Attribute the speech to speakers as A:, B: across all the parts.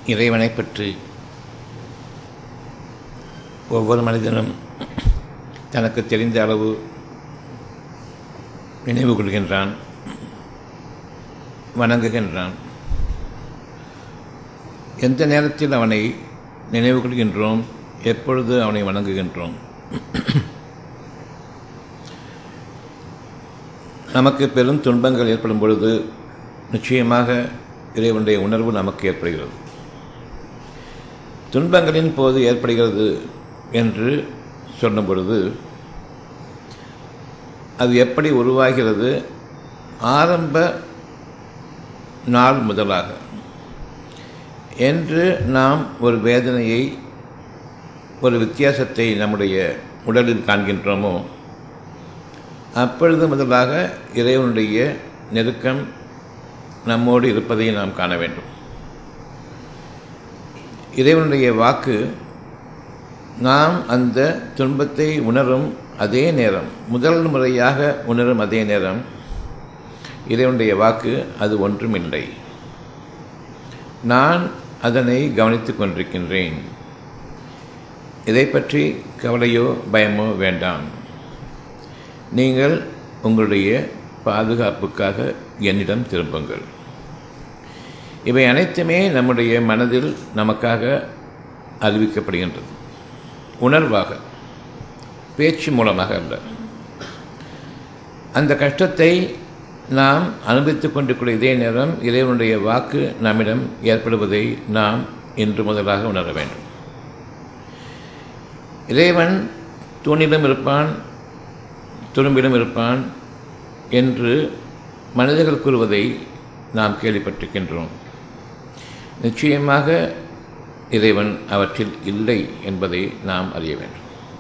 A: இறைவனை பற்றி ஒவ்வொரு மனிதனும் தனக்கு தெரிந்த அளவு நினைவு கொள்கின்றான் வணங்குகின்றான் எந்த நேரத்தில் அவனை நினைவு கொள்கின்றோம் எப்பொழுது அவனை வணங்குகின்றோம் நமக்கு பெரும் துன்பங்கள் ஏற்படும் பொழுது நிச்சயமாக இறைவனுடைய உணர்வு நமக்கு ஏற்படுகிறது துன்பங்களின் போது ஏற்படுகிறது என்று சொல்லும் பொழுது அது எப்படி உருவாகிறது ஆரம்ப நாள் முதலாக என்று நாம் ஒரு வேதனையை ஒரு வித்தியாசத்தை நம்முடைய உடலில் காண்கின்றோமோ அப்பொழுது முதலாக இறைவனுடைய நெருக்கம் நம்மோடு இருப்பதை நாம் காண வேண்டும் இறைவனுடைய வாக்கு நாம் அந்த துன்பத்தை உணரும் அதே நேரம் முதல் முறையாக உணரும் அதே நேரம் இறைவனுடைய வாக்கு அது ஒன்றுமில்லை நான் அதனை கவனித்துக் கொண்டிருக்கின்றேன் இதை பற்றி கவலையோ பயமோ வேண்டாம் நீங்கள் உங்களுடைய பாதுகாப்புக்காக என்னிடம் திரும்புங்கள் இவை அனைத்துமே நம்முடைய மனதில் நமக்காக அறிவிக்கப்படுகின்றது உணர்வாக பேச்சு மூலமாக அல்ல அந்த கஷ்டத்தை நாம் அனுபவித்துக் கொண்டிருக்கிற இதே நேரம் இறைவனுடைய வாக்கு நம்மிடம் ஏற்படுவதை நாம் இன்று முதலாக உணர வேண்டும் இறைவன் தூணிலும் இருப்பான் துரும்பிலும் இருப்பான் என்று மனிதர்கள் கூறுவதை நாம் கேள்விப்பட்டிருக்கின்றோம் நிச்சயமாக இறைவன் அவற்றில் இல்லை என்பதை நாம் அறிய வேண்டும்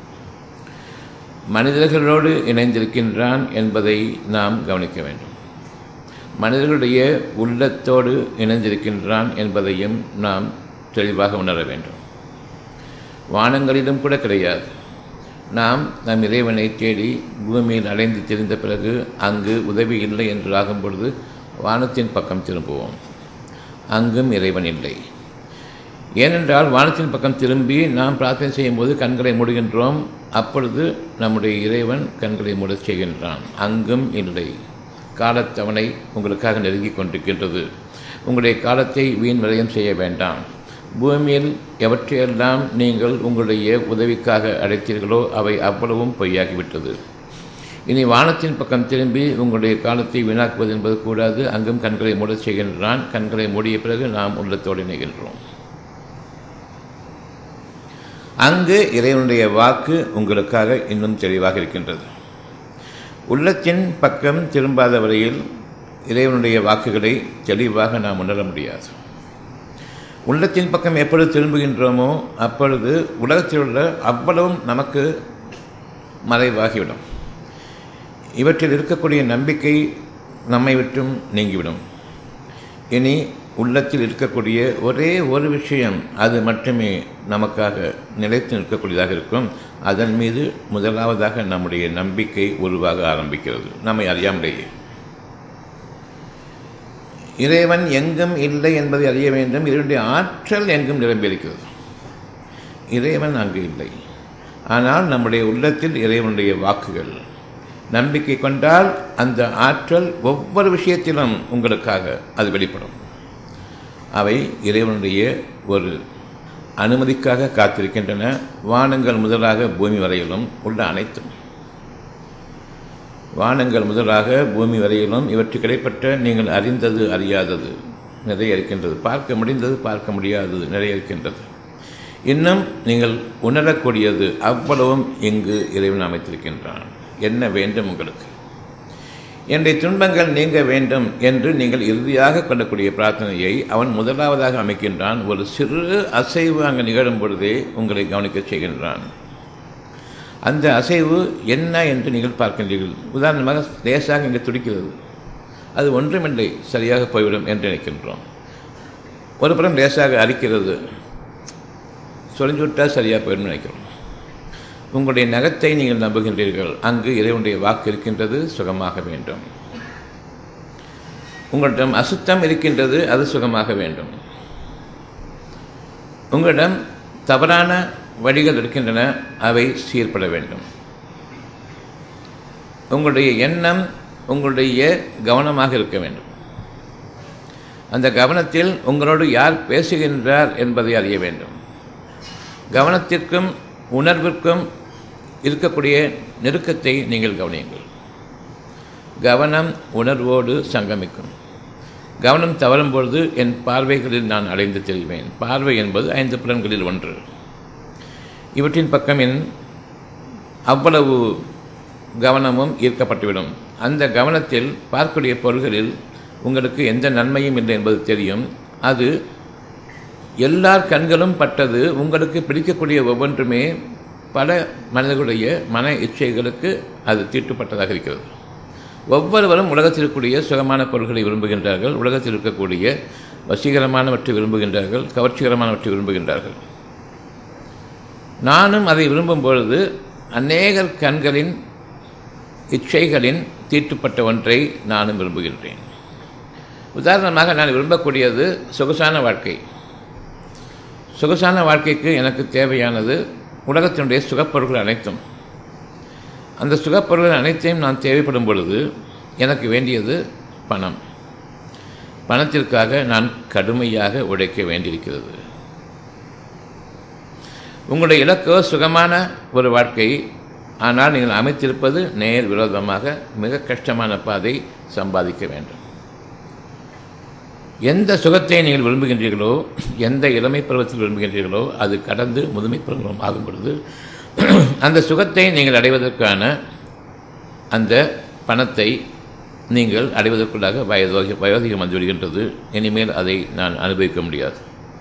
A: மனிதர்களோடு இணைந்திருக்கின்றான் என்பதை நாம் கவனிக்க வேண்டும் மனிதர்களுடைய உள்ளத்தோடு இணைந்திருக்கின்றான் என்பதையும் நாம் தெளிவாக உணர வேண்டும் வானங்களிலும் கூட கிடையாது நாம் நம் இறைவனை தேடி பூமியில் அலைந்து தெரிந்த பிறகு அங்கு உதவி இல்லை என்று ஆகும் பொழுது வானத்தின் பக்கம் திரும்புவோம் அங்கும் இறைவன் இல்லை ஏனென்றால் வானத்தின் பக்கம் திரும்பி நாம் பிரார்த்தனை செய்யும்போது கண்களை மூடுகின்றோம் அப்பொழுது நம்முடைய இறைவன் கண்களை மூடச் செய்கின்றான் அங்கும் இல்லை காலத்தவணை உங்களுக்காக நெருங்கிக் கொண்டிருக்கின்றது உங்களுடைய காலத்தை வீண் விரயம் செய்ய வேண்டாம் பூமியில் எவற்றையெல்லாம் நீங்கள் உங்களுடைய உதவிக்காக அழைத்தீர்களோ அவை அவ்வளவும் பொய்யாகிவிட்டது இனி வானத்தின் பக்கம் திரும்பி உங்களுடைய காலத்தை வீணாக்குவது என்பது கூடாது அங்கும் கண்களை மூடச் செய்கின்றான் கண்களை மூடிய பிறகு நாம் உள்ளத்தோடு இணைகின்றோம் அங்கு இறைவனுடைய வாக்கு உங்களுக்காக இன்னும் தெளிவாக இருக்கின்றது உள்ளத்தின் பக்கம் திரும்பாத வரையில் இறைவனுடைய வாக்குகளை தெளிவாக நாம் உணர முடியாது உள்ளத்தின் பக்கம் எப்பொழுது திரும்புகின்றோமோ அப்பொழுது உலகத்தில் உள்ள அவ்வளவும் நமக்கு மறைவாகிவிடும் இவற்றில் இருக்கக்கூடிய நம்பிக்கை நம்மை விட்டும் நீங்கிவிடும் இனி உள்ளத்தில் இருக்கக்கூடிய ஒரே ஒரு விஷயம் அது மட்டுமே நமக்காக நிலைத்து நிற்கக்கூடியதாக இருக்கும் அதன் மீது முதலாவதாக நம்முடைய நம்பிக்கை உருவாக ஆரம்பிக்கிறது நம்மை அறியாமலேயே இறைவன் எங்கும் இல்லை என்பதை அறிய வேண்டும் இதனுடைய ஆற்றல் எங்கும் நிரம்பியிருக்கிறது இறைவன் அங்கு இல்லை ஆனால் நம்முடைய உள்ளத்தில் இறைவனுடைய வாக்குகள் நம்பிக்கை கொண்டால் அந்த ஆற்றல் ஒவ்வொரு விஷயத்திலும் உங்களுக்காக அது வெளிப்படும் அவை இறைவனுடைய ஒரு அனுமதிக்காக காத்திருக்கின்றன வானங்கள் முதலாக பூமி வரையிலும் உள்ள அனைத்தும் வானங்கள் முதலாக பூமி வரையிலும் இவற்றுக்கு இடைப்பட்ட நீங்கள் அறிந்தது அறியாதது நிறைய இருக்கின்றது பார்க்க முடிந்தது பார்க்க முடியாதது நிறைய இருக்கின்றது இன்னும் நீங்கள் உணரக்கூடியது அவ்வளவும் இங்கு இறைவன் அமைத்திருக்கின்றான் என்ன வேண்டும் உங்களுக்கு என்னுடைய துன்பங்கள் நீங்க வேண்டும் என்று நீங்கள் இறுதியாக கொள்ளக்கூடிய பிரார்த்தனையை அவன் முதலாவதாக அமைக்கின்றான் ஒரு சிறு அசைவு அங்கு நிகழும் பொழுதே உங்களை கவனிக்கச் செய்கின்றான் அந்த அசைவு என்ன என்று நீங்கள் பார்க்கின்றீர்கள் உதாரணமாக லேசாக இங்கே துடிக்கிறது அது ஒன்றுமில்லை சரியாக போய்விடும் என்று நினைக்கின்றோம் ஒரு புறம் லேசாக அரிக்கிறது சொரிஞ்சு விட்டால் சரியாக போயிடும் நினைக்கிறோம் உங்களுடைய நகத்தை நீங்கள் நம்புகின்றீர்கள் அங்கு இறைவனுடைய வாக்கு இருக்கின்றது சுகமாக வேண்டும் உங்களிடம் அசுத்தம் இருக்கின்றது அது சுகமாக வேண்டும் உங்களிடம் தவறான வழிகள் இருக்கின்றன அவை சீர்பட வேண்டும் உங்களுடைய எண்ணம் உங்களுடைய கவனமாக இருக்க வேண்டும் அந்த கவனத்தில் உங்களோடு யார் பேசுகின்றார் என்பதை அறிய வேண்டும் கவனத்திற்கும் உணர்விற்கும் இருக்கக்கூடிய நெருக்கத்தை நீங்கள் கவனியுங்கள் கவனம் உணர்வோடு சங்கமிக்கும் கவனம் தவறும் பொழுது என் பார்வைகளில் நான் அடைந்து தெரிவேன் பார்வை என்பது ஐந்து புலன்களில் ஒன்று இவற்றின் பக்கம் என் அவ்வளவு கவனமும் ஈர்க்கப்பட்டுவிடும் அந்த கவனத்தில் பார்க்கக்கூடிய பொருள்களில் உங்களுக்கு எந்த நன்மையும் இல்லை என்பது தெரியும் அது எல்லார் கண்களும் பட்டது உங்களுக்கு பிடிக்கக்கூடிய ஒவ்வொன்றுமே பல மனிதர்களுடைய மன இச்சைகளுக்கு அது தீட்டுப்பட்டதாக இருக்கிறது ஒவ்வொருவரும் உலகத்தில் இருக்கக்கூடிய சுகமான பொருள்களை விரும்புகின்றார்கள் உலகத்தில் இருக்கக்கூடிய வசீகரமானவற்றை விரும்புகின்றார்கள் கவர்ச்சிகரமானவற்றை விரும்புகின்றார்கள் நானும் அதை விரும்பும் பொழுது அநேகர் கண்களின் இச்சைகளின் தீட்டுப்பட்ட ஒன்றை நானும் விரும்புகின்றேன் உதாரணமாக நான் விரும்பக்கூடியது சொகுசான வாழ்க்கை சொகுசான வாழ்க்கைக்கு எனக்கு தேவையானது உலகத்தினுடைய சுகப்பொருள்கள் அனைத்தும் அந்த சுகப்பொருள்கள் அனைத்தையும் நான் தேவைப்படும் பொழுது எனக்கு வேண்டியது பணம் பணத்திற்காக நான் கடுமையாக உழைக்க வேண்டியிருக்கிறது உங்களுடைய இலக்கோ சுகமான ஒரு வாழ்க்கை ஆனால் நீங்கள் அமைத்திருப்பது நேர் விரோதமாக மிக கஷ்டமான பாதை சம்பாதிக்க வேண்டும் எந்த சுகத்தை நீங்கள் விரும்புகின்றீர்களோ எந்த இளமை பருவத்தில் விரும்புகின்றீர்களோ அது கடந்து முதுமை பருவம் ஆகும் பொழுது அந்த சுகத்தை நீங்கள் அடைவதற்கான அந்த பணத்தை நீங்கள் அடைவதற்குள்ளாக வயதோகி வயோதிகம் வந்து விடுகின்றது இனிமேல் அதை நான் அனுபவிக்க முடியாது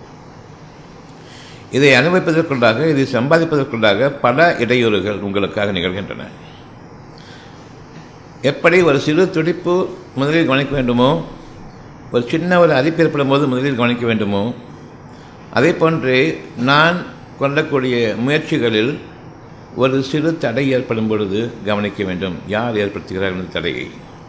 A: இதை அனுபவிப்பதற்குள்ளாக இதை சம்பாதிப்பதற்குள்ளாக பல இடையூறுகள் உங்களுக்காக நிகழ்கின்றன எப்படி ஒரு சிறு துடிப்பு முதலில் கவனிக்க வேண்டுமோ ஒரு சின்ன ஒரு அரிப்பு ஏற்படும் போது முதலில் கவனிக்க வேண்டுமோ அதே போன்று நான் கொள்ளக்கூடிய முயற்சிகளில் ஒரு சிறு தடை ஏற்படும் பொழுது கவனிக்க வேண்டும் யார் ஏற்படுத்துகிறார்கள் இந்த தடையை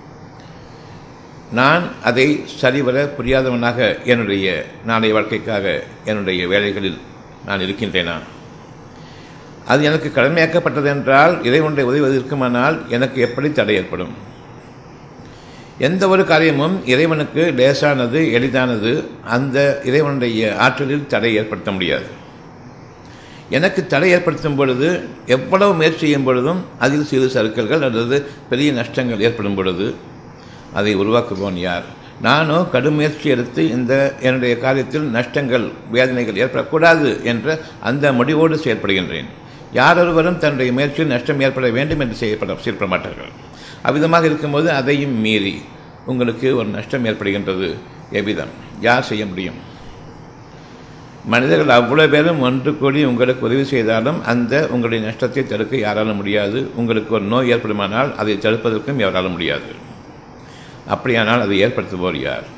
A: நான் அதை சரிவர புரியாதவனாக என்னுடைய நாளைய வாழ்க்கைக்காக என்னுடைய வேலைகளில் நான் இருக்கின்றேனா அது எனக்கு கடமையாக்கப்பட்டது என்றால் இறைவனுடைய உதவி இருக்குமானால் எனக்கு எப்படி தடை ஏற்படும் எந்த ஒரு காரியமும் இறைவனுக்கு லேசானது எளிதானது அந்த இறைவனுடைய ஆற்றலில் தடை ஏற்படுத்த முடியாது எனக்கு தடை ஏற்படுத்தும் பொழுது எவ்வளவு முயற்சி செய்யும் பொழுதும் அதில் சிறு சறுக்கல்கள் அல்லது பெரிய நஷ்டங்கள் ஏற்படும் பொழுது அதை உருவாக்குவோன் யார் நானோ கடும் முயற்சி எடுத்து இந்த என்னுடைய காரியத்தில் நஷ்டங்கள் வேதனைகள் ஏற்படக்கூடாது என்ற அந்த முடிவோடு செயல்படுகின்றேன் யாரொருவரும் தன்னுடைய முயற்சியில் நஷ்டம் ஏற்பட வேண்டும் என்று செய்யப்பட செயல்பட மாட்டார்கள் அவ்விதமாக இருக்கும்போது அதையும் மீறி உங்களுக்கு ஒரு நஷ்டம் ஏற்படுகின்றது எவ்விதம் யார் செய்ய முடியும் மனிதர்கள் அவ்வளோ பேரும் ஒன்று கூடி உங்களுக்கு உதவி செய்தாலும் அந்த உங்களுடைய நஷ்டத்தை தடுக்க யாராலும் முடியாது உங்களுக்கு ஒரு நோய் ஏற்படுமானால் அதை தடுப்பதற்கும் யாராலும் முடியாது அப்படியானால் அதை ஏற்படுத்துவோர் யார்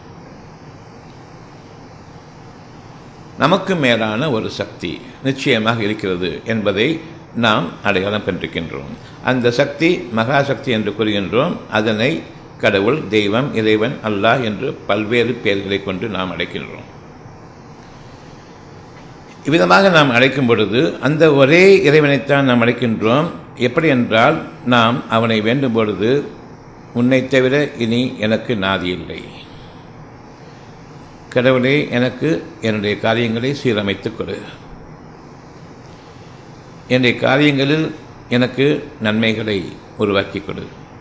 A: நமக்கு மேலான ஒரு சக்தி நிச்சயமாக இருக்கிறது என்பதை நாம் அடையாளம் பெற்றிருக்கின்றோம் அந்த சக்தி மகாசக்தி என்று கூறுகின்றோம் அதனை கடவுள் தெய்வம் இறைவன் அல்லாஹ் என்று பல்வேறு பெயர்களை கொண்டு நாம் அழைக்கின்றோம் இவ்விதமாக நாம் அழைக்கும் பொழுது அந்த ஒரே இறைவனைத்தான் நாம் அழைக்கின்றோம் எப்படி என்றால் நாம் அவனை வேண்டும் பொழுது உன்னை தவிர இனி எனக்கு நாதி இல்லை கடவுளே எனக்கு என்னுடைய காரியங்களை சீரமைத்துக் கொடு என்னுடைய காரியங்களில் எனக்கு நன்மைகளை உருவாக்கி கொடு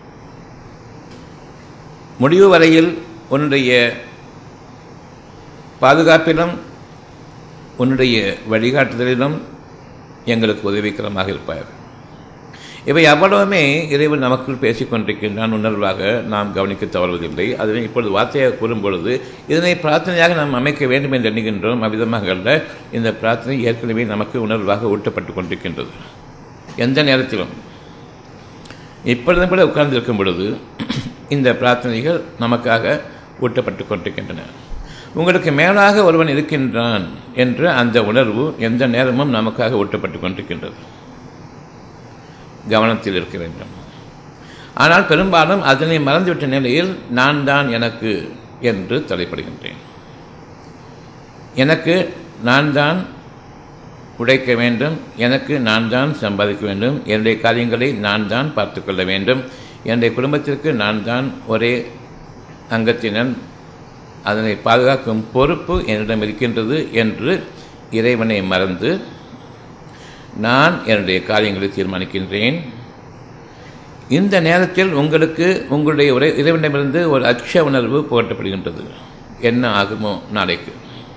A: முடிவு வரையில் உன்னுடைய பாதுகாப்பிலும் உன்னுடைய வழிகாட்டுதலிலும் எங்களுக்கு உதவிக்கரமாக இருப்பார் இவை அவ்வளவுமே இறைவன் நமக்குள் பேசிக் கொண்டிருக்கின்றான் உணர்வாக நாம் கவனிக்க தவறுவதில்லை அதனை இப்பொழுது வார்த்தையாக கூறும் பொழுது இதனை பிரார்த்தனையாக நாம் அமைக்க வேண்டும் என்று எண்ணுகின்றோம் அவ்விதமாக அல்ல இந்த பிரார்த்தனை ஏற்கனவே நமக்கு உணர்வாக ஊட்டப்பட்டு கொண்டிருக்கின்றது எந்த நேரத்திலும் இப்பொழுதும் கூட உட்கார்ந்து இருக்கும் பொழுது இந்த பிரார்த்தனைகள் நமக்காக ஊட்டப்பட்டு கொண்டிருக்கின்றன உங்களுக்கு மேலாக ஒருவன் இருக்கின்றான் என்ற அந்த உணர்வு எந்த நேரமும் நமக்காக ஊட்டப்பட்டு கொண்டிருக்கின்றது கவனத்தில் இருக்க வேண்டும் ஆனால் பெரும்பாலும் அதனை மறந்துவிட்ட நிலையில் நான் தான் எனக்கு என்று தலைப்படுகின்றேன் எனக்கு நான் தான் உழைக்க வேண்டும் எனக்கு நான் தான் சம்பாதிக்க வேண்டும் என்னுடைய காரியங்களை நான் தான் பார்த்து கொள்ள வேண்டும் என்னுடைய குடும்பத்திற்கு நான் தான் ஒரே அங்கத்தினன் அதனை பாதுகாக்கும் பொறுப்பு என்னிடம் இருக்கின்றது என்று இறைவனை மறந்து நான் என்னுடைய காரியங்களை தீர்மானிக்கின்றேன் இந்த நேரத்தில் உங்களுக்கு உங்களுடைய உரை இறைவனிடமிருந்து ஒரு அச்ச உணர்வு புகட்டப்படுகின்றது என்ன ஆகுமோ நாளைக்கு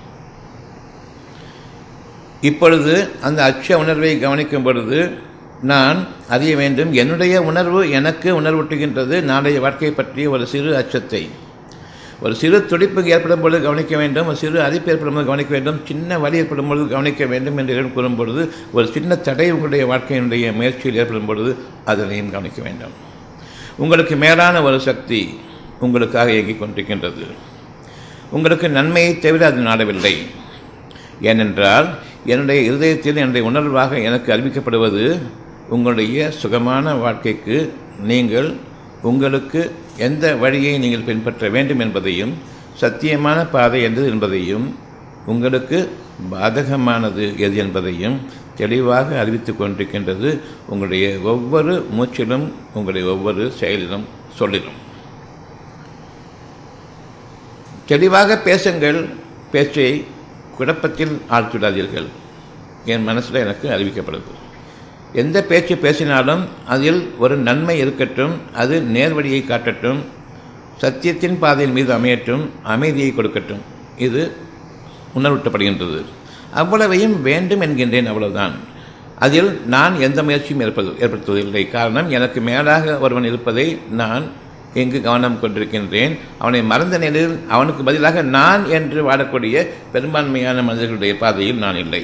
A: இப்பொழுது அந்த அச்ச உணர்வை கவனிக்கும் பொழுது நான் அறிய வேண்டும் என்னுடைய உணர்வு எனக்கு உணர்வூட்டுகின்றது நாளைய வாழ்க்கை பற்றிய ஒரு சிறு அச்சத்தை ஒரு சிறு துடிப்பு ஏற்படும் பொழுது கவனிக்க வேண்டும் ஒரு சிறு அரிப்பு ஏற்படும் போது கவனிக்க வேண்டும் சின்ன வலி ஏற்படும் பொழுது கவனிக்க வேண்டும் என்று இறைவன் கூறும் பொழுது ஒரு சின்ன தடை உங்களுடைய வாழ்க்கையினுடைய முயற்சியில் ஏற்படும் பொழுது அதனையும் கவனிக்க வேண்டும் உங்களுக்கு மேலான ஒரு சக்தி உங்களுக்காக இயங்கிக் கொண்டிருக்கின்றது உங்களுக்கு நன்மையை தவிர அது நாடவில்லை ஏனென்றால் என்னுடைய இருதயத்தில் என்னுடைய உணர்வாக எனக்கு அறிவிக்கப்படுவது உங்களுடைய சுகமான வாழ்க்கைக்கு நீங்கள் உங்களுக்கு எந்த வழியை நீங்கள் பின்பற்ற வேண்டும் என்பதையும் சத்தியமான பாதை எது என்பதையும் உங்களுக்கு பாதகமானது எது என்பதையும் தெளிவாக அறிவித்துக் கொண்டிருக்கின்றது உங்களுடைய ஒவ்வொரு மூச்சிலும் உங்களுடைய ஒவ்வொரு செயலிலும் சொல்லிடும் தெளிவாக பேசுங்கள் பேச்சை குழப்பத்தில் ஆழ்த்திவிடாதீர்கள் என் மனசில் எனக்கு அறிவிக்கப்படுது எந்த பேச்சு பேசினாலும் அதில் ஒரு நன்மை இருக்கட்டும் அது நேர்வழியை காட்டட்டும் சத்தியத்தின் பாதையின் மீது அமையட்டும் அமைதியை கொடுக்கட்டும் இது உணர்வூட்டப்படுகின்றது அவ்வளவையும் வேண்டும் என்கின்றேன் அவ்வளவுதான் அதில் நான் எந்த முயற்சியும் ஏற்பது ஏற்படுத்துவதில்லை காரணம் எனக்கு மேலாக ஒருவன் இருப்பதை நான் எங்கு கவனம் கொண்டிருக்கின்றேன் அவனை மறந்த நிலையில் அவனுக்கு பதிலாக நான் என்று வாழக்கூடிய பெரும்பான்மையான மனிதர்களுடைய பாதையில் நான் இல்லை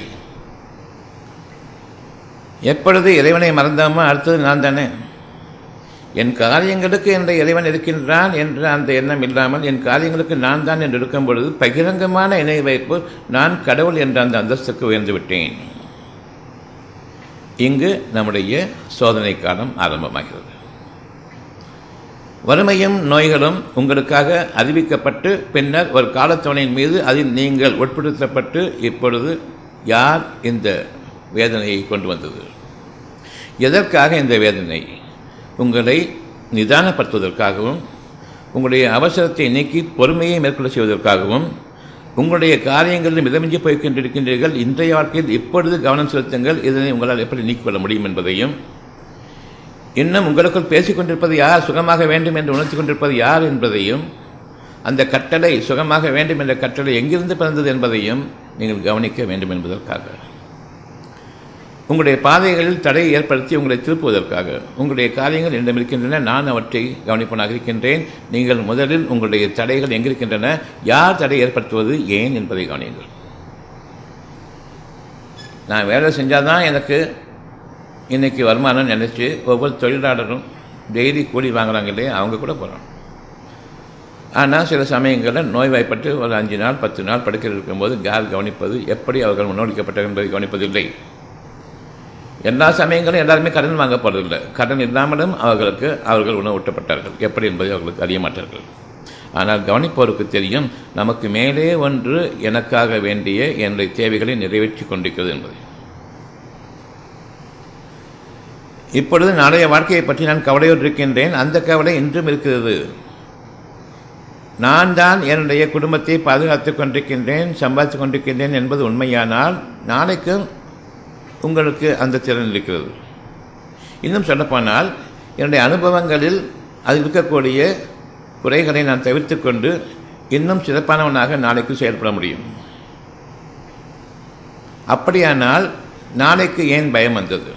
A: எப்பொழுது இறைவனை மறந்தாமோ அடுத்தது நான் தானே என் காரியங்களுக்கு என்ற இறைவன் இருக்கின்றான் என்ற அந்த எண்ணம் இல்லாமல் என் காரியங்களுக்கு நான் தான் என்று இருக்கும் பொழுது பகிரங்கமான இணை வைப்பு நான் கடவுள் என்ற அந்த அந்தஸ்துக்கு உயர்ந்து விட்டேன் இங்கு நம்முடைய சோதனை காலம் ஆரம்பமாகிறது வறுமையும் நோய்களும் உங்களுக்காக அறிவிக்கப்பட்டு பின்னர் ஒரு காலத்தவணையின் மீது அதில் நீங்கள் உட்படுத்தப்பட்டு இப்பொழுது யார் இந்த வேதனையை கொண்டு வந்தது எதற்காக இந்த வேதனை உங்களை நிதானப்படுத்துவதற்காகவும் உங்களுடைய அவசரத்தை நீக்கி பொறுமையை மேற்கொள்ள செய்வதற்காகவும் உங்களுடைய காரியங்களில் மிதமிஞ்சி போய் கொண்டிருக்கின்றீர்கள் இன்றைய வாழ்க்கையில் இப்பொழுது கவனம் செலுத்துங்கள் இதனை உங்களால் எப்படி நீக்கிக்கொள்ள முடியும் என்பதையும் இன்னும் உங்களுக்குள் பேசிக் கொண்டிருப்பது யார் சுகமாக வேண்டும் என்று உணர்த்தி கொண்டிருப்பது யார் என்பதையும் அந்த கட்டளை சுகமாக வேண்டும் என்ற கட்டளை எங்கிருந்து பிறந்தது என்பதையும் நீங்கள் கவனிக்க வேண்டும் என்பதற்காக உங்களுடைய பாதைகளில் தடையை ஏற்படுத்தி உங்களை திருப்புவதற்காக உங்களுடைய காரியங்கள் என்னிடம் இருக்கின்றன நான் அவற்றை கவனிப்பனாக இருக்கின்றேன் நீங்கள் முதலில் உங்களுடைய தடைகள் எங்கிருக்கின்றன யார் தடை ஏற்படுத்துவது ஏன் என்பதை கவனியுங்கள் நான் வேலை செஞ்சால் தான் எனக்கு இன்றைக்கி வருமானம் நினச்சி ஒவ்வொரு தொழிலாளரும் டெய்லி கூலி வாங்குறாங்க இல்லையா அவங்க கூட போகிறாங்க ஆனால் சில சமயங்களில் நோய்வாய்ப்பட்டு ஒரு அஞ்சு நாள் பத்து நாள் படுக்கையில் இருக்கும்போது யார் கவனிப்பது எப்படி அவர்கள் முன்னோடிக்கப்பட்டார்கள் என்பதை கவனிப்பதில்லை எல்லா சமயங்களும் எல்லாருமே கடன் வாங்க போறதில்லை கடன் இல்லாமலும் அவர்களுக்கு அவர்கள் உணவூட்டப்பட்டார்கள் எப்படி என்பதை அவர்களுக்கு அறிய மாட்டார்கள் ஆனால் கவனிப்போருக்கு தெரியும் நமக்கு மேலே ஒன்று எனக்காக வேண்டிய என்னுடைய தேவைகளை நிறைவேற்றி கொண்டிருக்கிறது என்பதை இப்பொழுது நாளைய வாழ்க்கையை பற்றி நான் கவலையோடு இருக்கின்றேன் அந்த கவலை இன்றும் இருக்கிறது நான் தான் என்னுடைய குடும்பத்தை பாதுகாத்துக் கொண்டிருக்கின்றேன் சம்பாதித்துக் கொண்டிருக்கின்றேன் என்பது உண்மையானால் நாளைக்கும் உங்களுக்கு அந்த திறன் இருக்கிறது இன்னும் சொல்லப்போனால் என்னுடைய அனுபவங்களில் அதில் இருக்கக்கூடிய குறைகளை நான் தவிர்த்து கொண்டு இன்னும் சிறப்பானவனாக நாளைக்கு செயல்பட முடியும் அப்படியானால் நாளைக்கு ஏன் பயம் வந்தது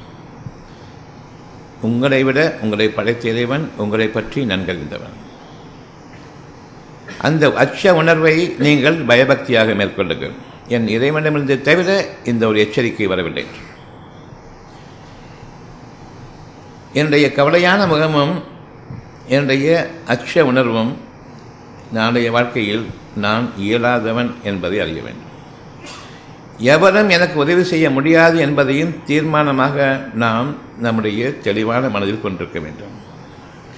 A: உங்களை விட உங்களை படைத்த இறைவன் உங்களை பற்றி நன்கறிந்தவன் அந்த அச்ச உணர்வை நீங்கள் பயபக்தியாக மேற்கொள்ளுங்கள் என் இறைவனிடமிருந்து தவிர இந்த ஒரு எச்சரிக்கை வரவில்லை என்னுடைய கவலையான முகமும் என்னுடைய அச்ச உணர்வும் நாளைய வாழ்க்கையில் நான் இயலாதவன் என்பதை அறிய வேண்டும் எவரும் எனக்கு உதவி செய்ய முடியாது என்பதையும் தீர்மானமாக நாம் நம்முடைய தெளிவான மனதில் கொண்டிருக்க வேண்டும்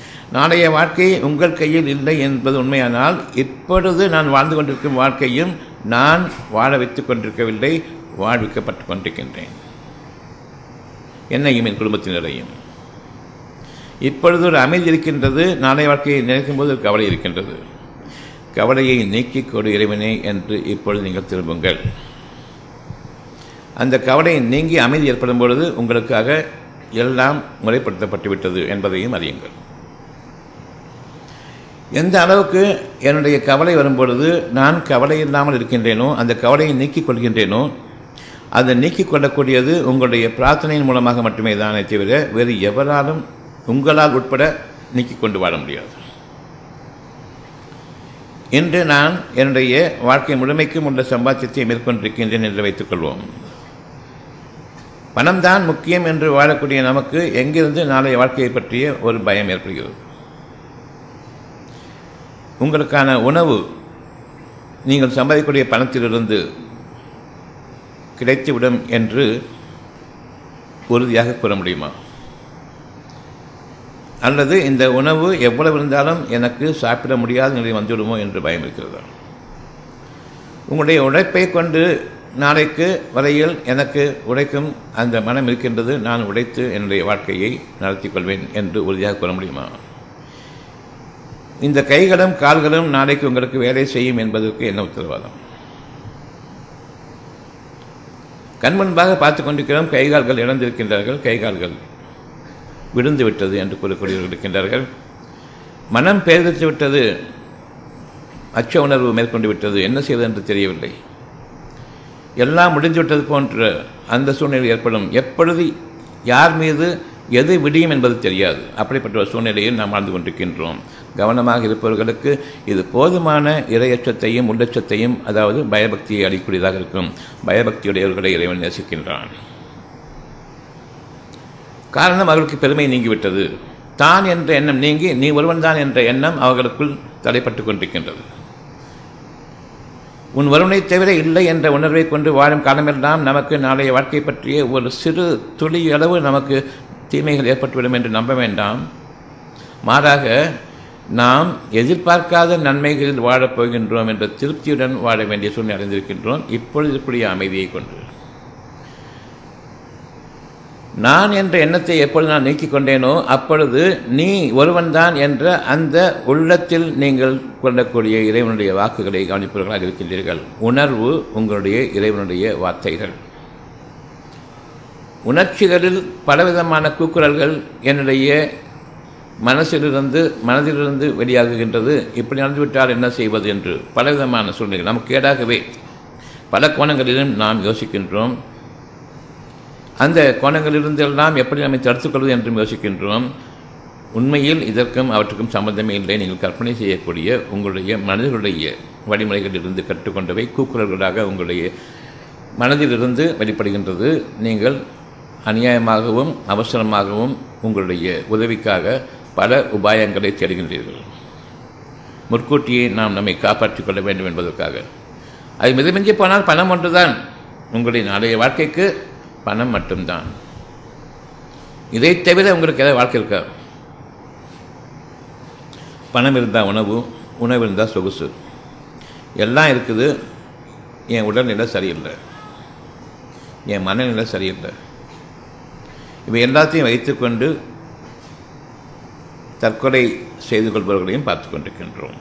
A: நாளைய வாழ்க்கை உங்கள் கையில் இல்லை என்பது உண்மையானால் இப்பொழுது நான் வாழ்ந்து கொண்டிருக்கும் வாழ்க்கையும் நான் வாழ வைத்துக் கொண்டிருக்கவில்லை வாழ்விக்கப்பட்டு கொண்டிருக்கின்றேன் என்னையும் என் குடும்பத்தினரையும் இப்பொழுது ஒரு அமைதி இருக்கின்றது நாளை வாழ்க்கையை நினைக்கும் போது ஒரு கவலை இருக்கின்றது கவலையை நீக்கிக் கொடு இறைவனே என்று இப்பொழுது நீங்கள் திரும்புங்கள் அந்த கவலை நீங்கி அமைதி ஏற்படும் பொழுது உங்களுக்காக எல்லாம் முறைப்படுத்தப்பட்டு விட்டது என்பதையும் அறியுங்கள் எந்த அளவுக்கு என்னுடைய கவலை வரும்பொழுது நான் கவலை இல்லாமல் இருக்கின்றேனோ அந்த கவலையை நீக்கிக் கொள்கின்றேனோ அதை நீக்கிக் கொள்ளக்கூடியது உங்களுடைய பிரார்த்தனையின் மூலமாக மட்டுமே தானே தவிர வேறு எவராலும் உங்களால் உட்பட நீக்கிக் கொண்டு வாழ முடியாது இன்று நான் என்னுடைய வாழ்க்கை முழுமைக்கும் உள்ள சம்பாத்தியத்தை மேற்கொண்டிருக்கின்றேன் என்று வைத்துக் கொள்வோம் பணம்தான் முக்கியம் என்று வாழக்கூடிய நமக்கு எங்கிருந்து நாளைய வாழ்க்கையை பற்றிய ஒரு பயம் ஏற்படுகிறது உங்களுக்கான உணவு நீங்கள் சம்பாதிக்கக்கூடிய பணத்திலிருந்து கிடைத்துவிடும் என்று உறுதியாக கூற முடியுமா அல்லது இந்த உணவு எவ்வளவு இருந்தாலும் எனக்கு சாப்பிட முடியாத நிலை வந்துவிடுமோ என்று பயம் இருக்கிறதா உங்களுடைய உழைப்பை கொண்டு நாளைக்கு வரையில் எனக்கு உழைக்கும் அந்த மனம் இருக்கின்றது நான் உழைத்து என்னுடைய வாழ்க்கையை நடத்தி கொள்வேன் என்று உறுதியாக கூற முடியுமா இந்த கைகளும் கால்களும் நாளைக்கு உங்களுக்கு வேலை செய்யும் என்பதற்கு என்ன உத்தரவாதம் கண் முன்பாக பார்த்து கொண்டிருக்கிறோம் கைகால்கள் இழந்திருக்கின்றார்கள் கைகால்கள் விழுந்து விட்டது என்று கூறக்கூடியவர்கள் இருக்கின்றார்கள் மனம் பேர்த்து விட்டது அச்ச உணர்வு மேற்கொண்டு விட்டது என்ன செய்வது என்று தெரியவில்லை எல்லாம் முடிந்துவிட்டது போன்ற அந்த சூழ்நிலை ஏற்படும் எப்பொழுது யார் மீது எது விடியும் என்பது தெரியாது அப்படிப்பட்ட ஒரு சூழ்நிலையில் நாம் வாழ்ந்து கொண்டிருக்கின்றோம் கவனமாக இருப்பவர்களுக்கு இது போதுமான இரையச்சத்தையும் உள்ளச்சத்தையும் அதாவது பயபக்தியை அளிக்கூடியதாக இருக்கும் பயபக்தியுடையவர்களை இறைவன் நேசிக்கின்றான் காரணம் அவர்களுக்கு பெருமை நீங்கிவிட்டது தான் என்ற எண்ணம் நீங்கி நீ ஒருவன் தான் என்ற எண்ணம் அவர்களுக்குள் தடைப்பட்டு கொண்டிருக்கின்றது உன் வருவனை தவிர இல்லை என்ற உணர்வை கொண்டு வாழும் காலமெல்லாம் நமக்கு நாளைய வாழ்க்கை பற்றிய ஒரு சிறு துளி அளவு நமக்கு தீமைகள் ஏற்பட்டுவிடும் என்று நம்ப வேண்டாம் மாறாக நாம் எதிர்பார்க்காத நன்மைகளில் வாழப் போகின்றோம் என்ற திருப்தியுடன் வாழ வேண்டிய சூழ்நிலை அடைந்திருக்கின்றோம் இப்பொழுது இருக்கக்கூடிய அமைதியை கொண்டு நான் என்ற எண்ணத்தை எப்பொழுது நான் நீக்கிக் கொண்டேனோ அப்பொழுது நீ ஒருவன்தான் என்ற அந்த உள்ளத்தில் நீங்கள் கொள்ளக்கூடிய இறைவனுடைய வாக்குகளை கவனிப்பவர்களாக இருக்கின்றீர்கள் உணர்வு உங்களுடைய இறைவனுடைய வார்த்தைகள் உணர்ச்சிகளில் பலவிதமான கூக்குரல்கள் என்னுடைய மனசிலிருந்து மனதிலிருந்து வெளியாகுகின்றது இப்படி நடந்துவிட்டால் என்ன செய்வது என்று பலவிதமான சூழ்நிலைகள் நமக்கு ஏடாகவே பல கோணங்களிலும் நாம் யோசிக்கின்றோம் அந்த கோணங்களிலிருந்து எல்லாம் எப்படி நம்மை தடுத்துக்கொள்வது என்றும் யோசிக்கின்றோம் உண்மையில் இதற்கும் அவற்றுக்கும் சம்பந்தமே இல்லை நீங்கள் கற்பனை செய்யக்கூடிய உங்களுடைய மனதிலுடைய வழிமுறைகளிலிருந்து கற்றுக்கொண்டவை கூக்குரல்களாக உங்களுடைய மனதிலிருந்து வெளிப்படுகின்றது நீங்கள் அநியாயமாகவும் அவசரமாகவும் உங்களுடைய உதவிக்காக பல உபாயங்களை தேடுகின்றீர்கள் முற்கூட்டியே நாம் நம்மை காப்பாற்றிக் கொள்ள வேண்டும் என்பதற்காக அது மிதமிஞ்சி போனால் பணம் ஒன்றுதான் உங்களுடைய நாளைய வாழ்க்கைக்கு பணம் மட்டும்தான் இதை தவிர உங்களுக்கு ஏதாவது வாழ்க்கை இருக்கா பணம் இருந்தால் உணவு உணவு இருந்தால் சொகுசு எல்லாம் இருக்குது என் உடல்நிலை சரியில்லை என் மனநிலை சரியில்லை இவை எல்லாத்தையும் வைத்துக்கொண்டு தற்கொலை செய்து கொள்பவர்களையும் பார்த்து கொண்டிருக்கின்றோம்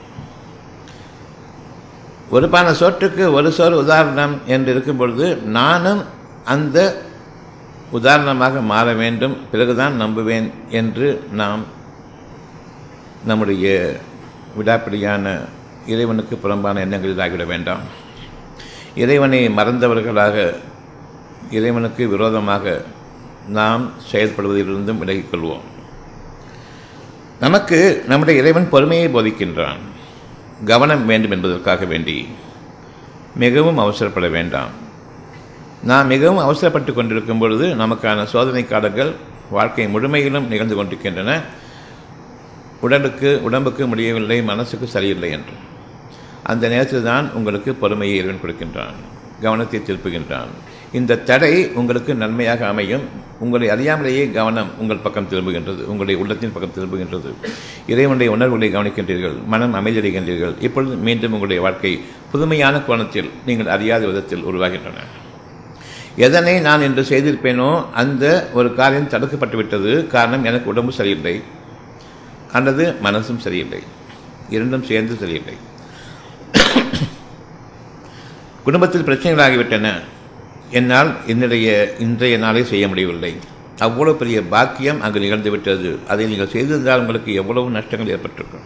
A: ஒரு பான சோற்றுக்கு ஒரு சோறு உதாரணம் என்று இருக்கும் பொழுது நானும் அந்த உதாரணமாக மாற வேண்டும் பிறகுதான் நம்புவேன் என்று நாம் நம்முடைய விடாப்பிடியான இறைவனுக்கு புறம்பான எண்ணங்களில் ஆகிவிட வேண்டாம் இறைவனை மறந்தவர்களாக இறைவனுக்கு விரோதமாக நாம் செயல்படுவதிலிருந்தும் விலகிக் கொள்வோம் நமக்கு நம்முடைய இறைவன் பொறுமையை போதிக்கின்றான் கவனம் வேண்டும் என்பதற்காக வேண்டி மிகவும் அவசரப்பட வேண்டாம் நாம் மிகவும் அவசரப்பட்டு கொண்டிருக்கும் பொழுது நமக்கான சோதனை காலங்கள் வாழ்க்கை முழுமையிலும் நிகழ்ந்து கொண்டிருக்கின்றன உடலுக்கு உடம்புக்கு முடியவில்லை மனசுக்கு சரியில்லை என்று அந்த நேரத்தில் தான் உங்களுக்கு பொறுமையை இறைவன் கொடுக்கின்றான் கவனத்தை திருப்புகின்றான் இந்த தடை உங்களுக்கு நன்மையாக அமையும் உங்களை அறியாமலேயே கவனம் உங்கள் பக்கம் திரும்புகின்றது உங்களுடைய உள்ளத்தின் பக்கம் திரும்புகின்றது இறைவனுடைய உணர்வுகளை கவனிக்கின்றீர்கள் மனம் அமைதியடைகின்றீர்கள் இப்பொழுது மீண்டும் உங்களுடைய வாழ்க்கை புதுமையான கோணத்தில் நீங்கள் அறியாத விதத்தில் உருவாகின்றன எதனை நான் என்று செய்திருப்பேனோ அந்த ஒரு காரியம் தடுக்கப்பட்டு விட்டது காரணம் எனக்கு உடம்பு சரியில்லை அல்லது மனசும் சரியில்லை இரண்டும் சேர்ந்து சரியில்லை குடும்பத்தில் பிரச்சனைகளாகிவிட்டன என்னால் என்னுடைய இன்றைய நாளை செய்ய முடியவில்லை அவ்வளவு பெரிய பாக்கியம் அங்கு நிகழ்ந்து விட்டது அதை நீங்கள் செய்திருந்தால் உங்களுக்கு எவ்வளவு நஷ்டங்கள் ஏற்பட்டிருக்கும்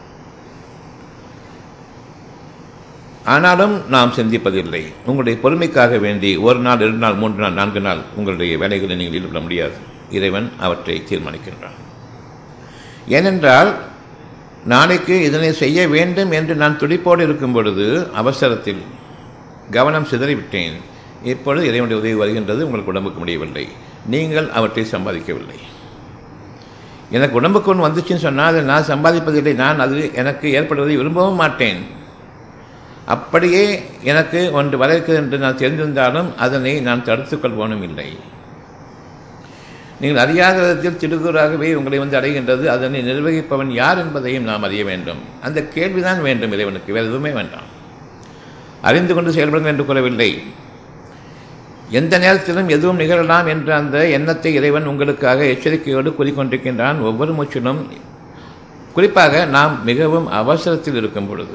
A: ஆனாலும் நாம் சிந்திப்பதில்லை உங்களுடைய பொறுமைக்காக வேண்டி ஒரு நாள் இரண்டு நாள் மூன்று நாள் நான்கு நாள் உங்களுடைய வேலைகளை நீங்கள் ஈடுபட முடியாது இறைவன் அவற்றை தீர்மானிக்கின்றான் ஏனென்றால் நாளைக்கு இதனை செய்ய வேண்டும் என்று நான் துடிப்போடு இருக்கும் பொழுது அவசரத்தில் கவனம் சிதறிவிட்டேன் இப்பொழுது இறைவனுடைய உதவி வருகின்றது உங்களுக்கு உடம்புக்கு முடியவில்லை நீங்கள் அவற்றை சம்பாதிக்கவில்லை எனக்கு உடம்புக்கு ஒன்று வந்துச்சுன்னு சொன்னால் அதை நான் சம்பாதிப்பதில்லை நான் அது எனக்கு ஏற்படுவதை விரும்பவும் மாட்டேன் அப்படியே எனக்கு ஒன்று வர இருக்கிறது என்று நான் தெரிந்திருந்தாலும் அதனை நான் தடுத்துக் கொள்வோனும் இல்லை நீங்கள் அறியாத விதத்தில் திடுகுறாகவே உங்களை வந்து அடைகின்றது அதனை நிர்வகிப்பவன் யார் என்பதையும் நாம் அறிய வேண்டும் அந்த கேள்விதான் வேண்டும் இறைவனுக்கு வேறு எதுவுமே வேண்டாம் அறிந்து கொண்டு செயல்படுங்கள் என்று கூறவில்லை எந்த நேரத்திலும் எதுவும் நிகழலாம் என்ற அந்த எண்ணத்தை இறைவன் உங்களுக்காக எச்சரிக்கையோடு கூறிக்கொண்டிருக்கின்றான் ஒவ்வொரு மூச்சிலும் குறிப்பாக நாம் மிகவும் அவசரத்தில் இருக்கும் பொழுது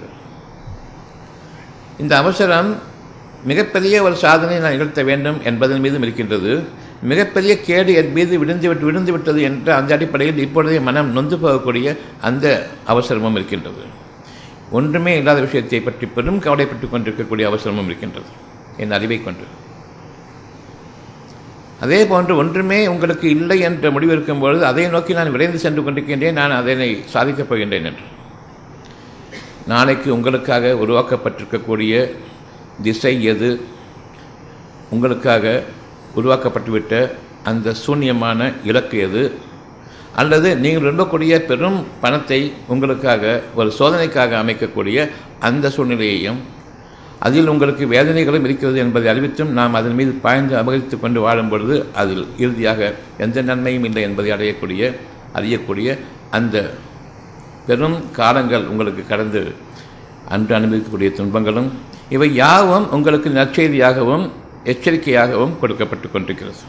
A: இந்த அவசரம் மிகப்பெரிய ஒரு சாதனை நான் நிகழ்த்த வேண்டும் என்பதன் மீதும் இருக்கின்றது மிகப்பெரிய கேடு என் மீது விழுந்து விட்டு விழுந்து விட்டது என்ற அந்த அடிப்படையில் இப்பொழுதே மனம் நொந்து போகக்கூடிய அந்த அவசரமும் இருக்கின்றது ஒன்றுமே இல்லாத விஷயத்தை பற்றி பெரும் கவலைப்பட்டுக் கொண்டிருக்கக்கூடிய அவசரமும் இருக்கின்றது என் அறிவை கொண்டு அதே போன்று ஒன்றுமே உங்களுக்கு இல்லை என்ற முடிவு இருக்கும் பொழுது அதை நோக்கி நான் விரைந்து சென்று கொண்டிருக்கின்றேன் நான் அதனை சாதிக்கப் போகின்றேன் என்று நாளைக்கு உங்களுக்காக உருவாக்கப்பட்டிருக்கக்கூடிய திசை எது உங்களுக்காக உருவாக்கப்பட்டுவிட்ட அந்த சூன்யமான இலக்கு எது அல்லது நீங்கள் விரும்பக்கூடிய பெரும் பணத்தை உங்களுக்காக ஒரு சோதனைக்காக அமைக்கக்கூடிய அந்த சூழ்நிலையையும் அதில் உங்களுக்கு வேதனைகளும் இருக்கிறது என்பதை அறிவித்தும் நாம் அதன் மீது பாய்ந்து அபகரித்து கொண்டு வாழும் பொழுது அதில் இறுதியாக எந்த நன்மையும் இல்லை என்பதை அடையக்கூடிய அறியக்கூடிய அந்த பெரும் காலங்கள் உங்களுக்கு கடந்து அன்று அனுபவிக்கக்கூடிய துன்பங்களும் இவை யாவும் உங்களுக்கு நற்செய்தியாகவும் எச்சரிக்கையாகவும் கொடுக்கப்பட்டு கொண்டிருக்கிறது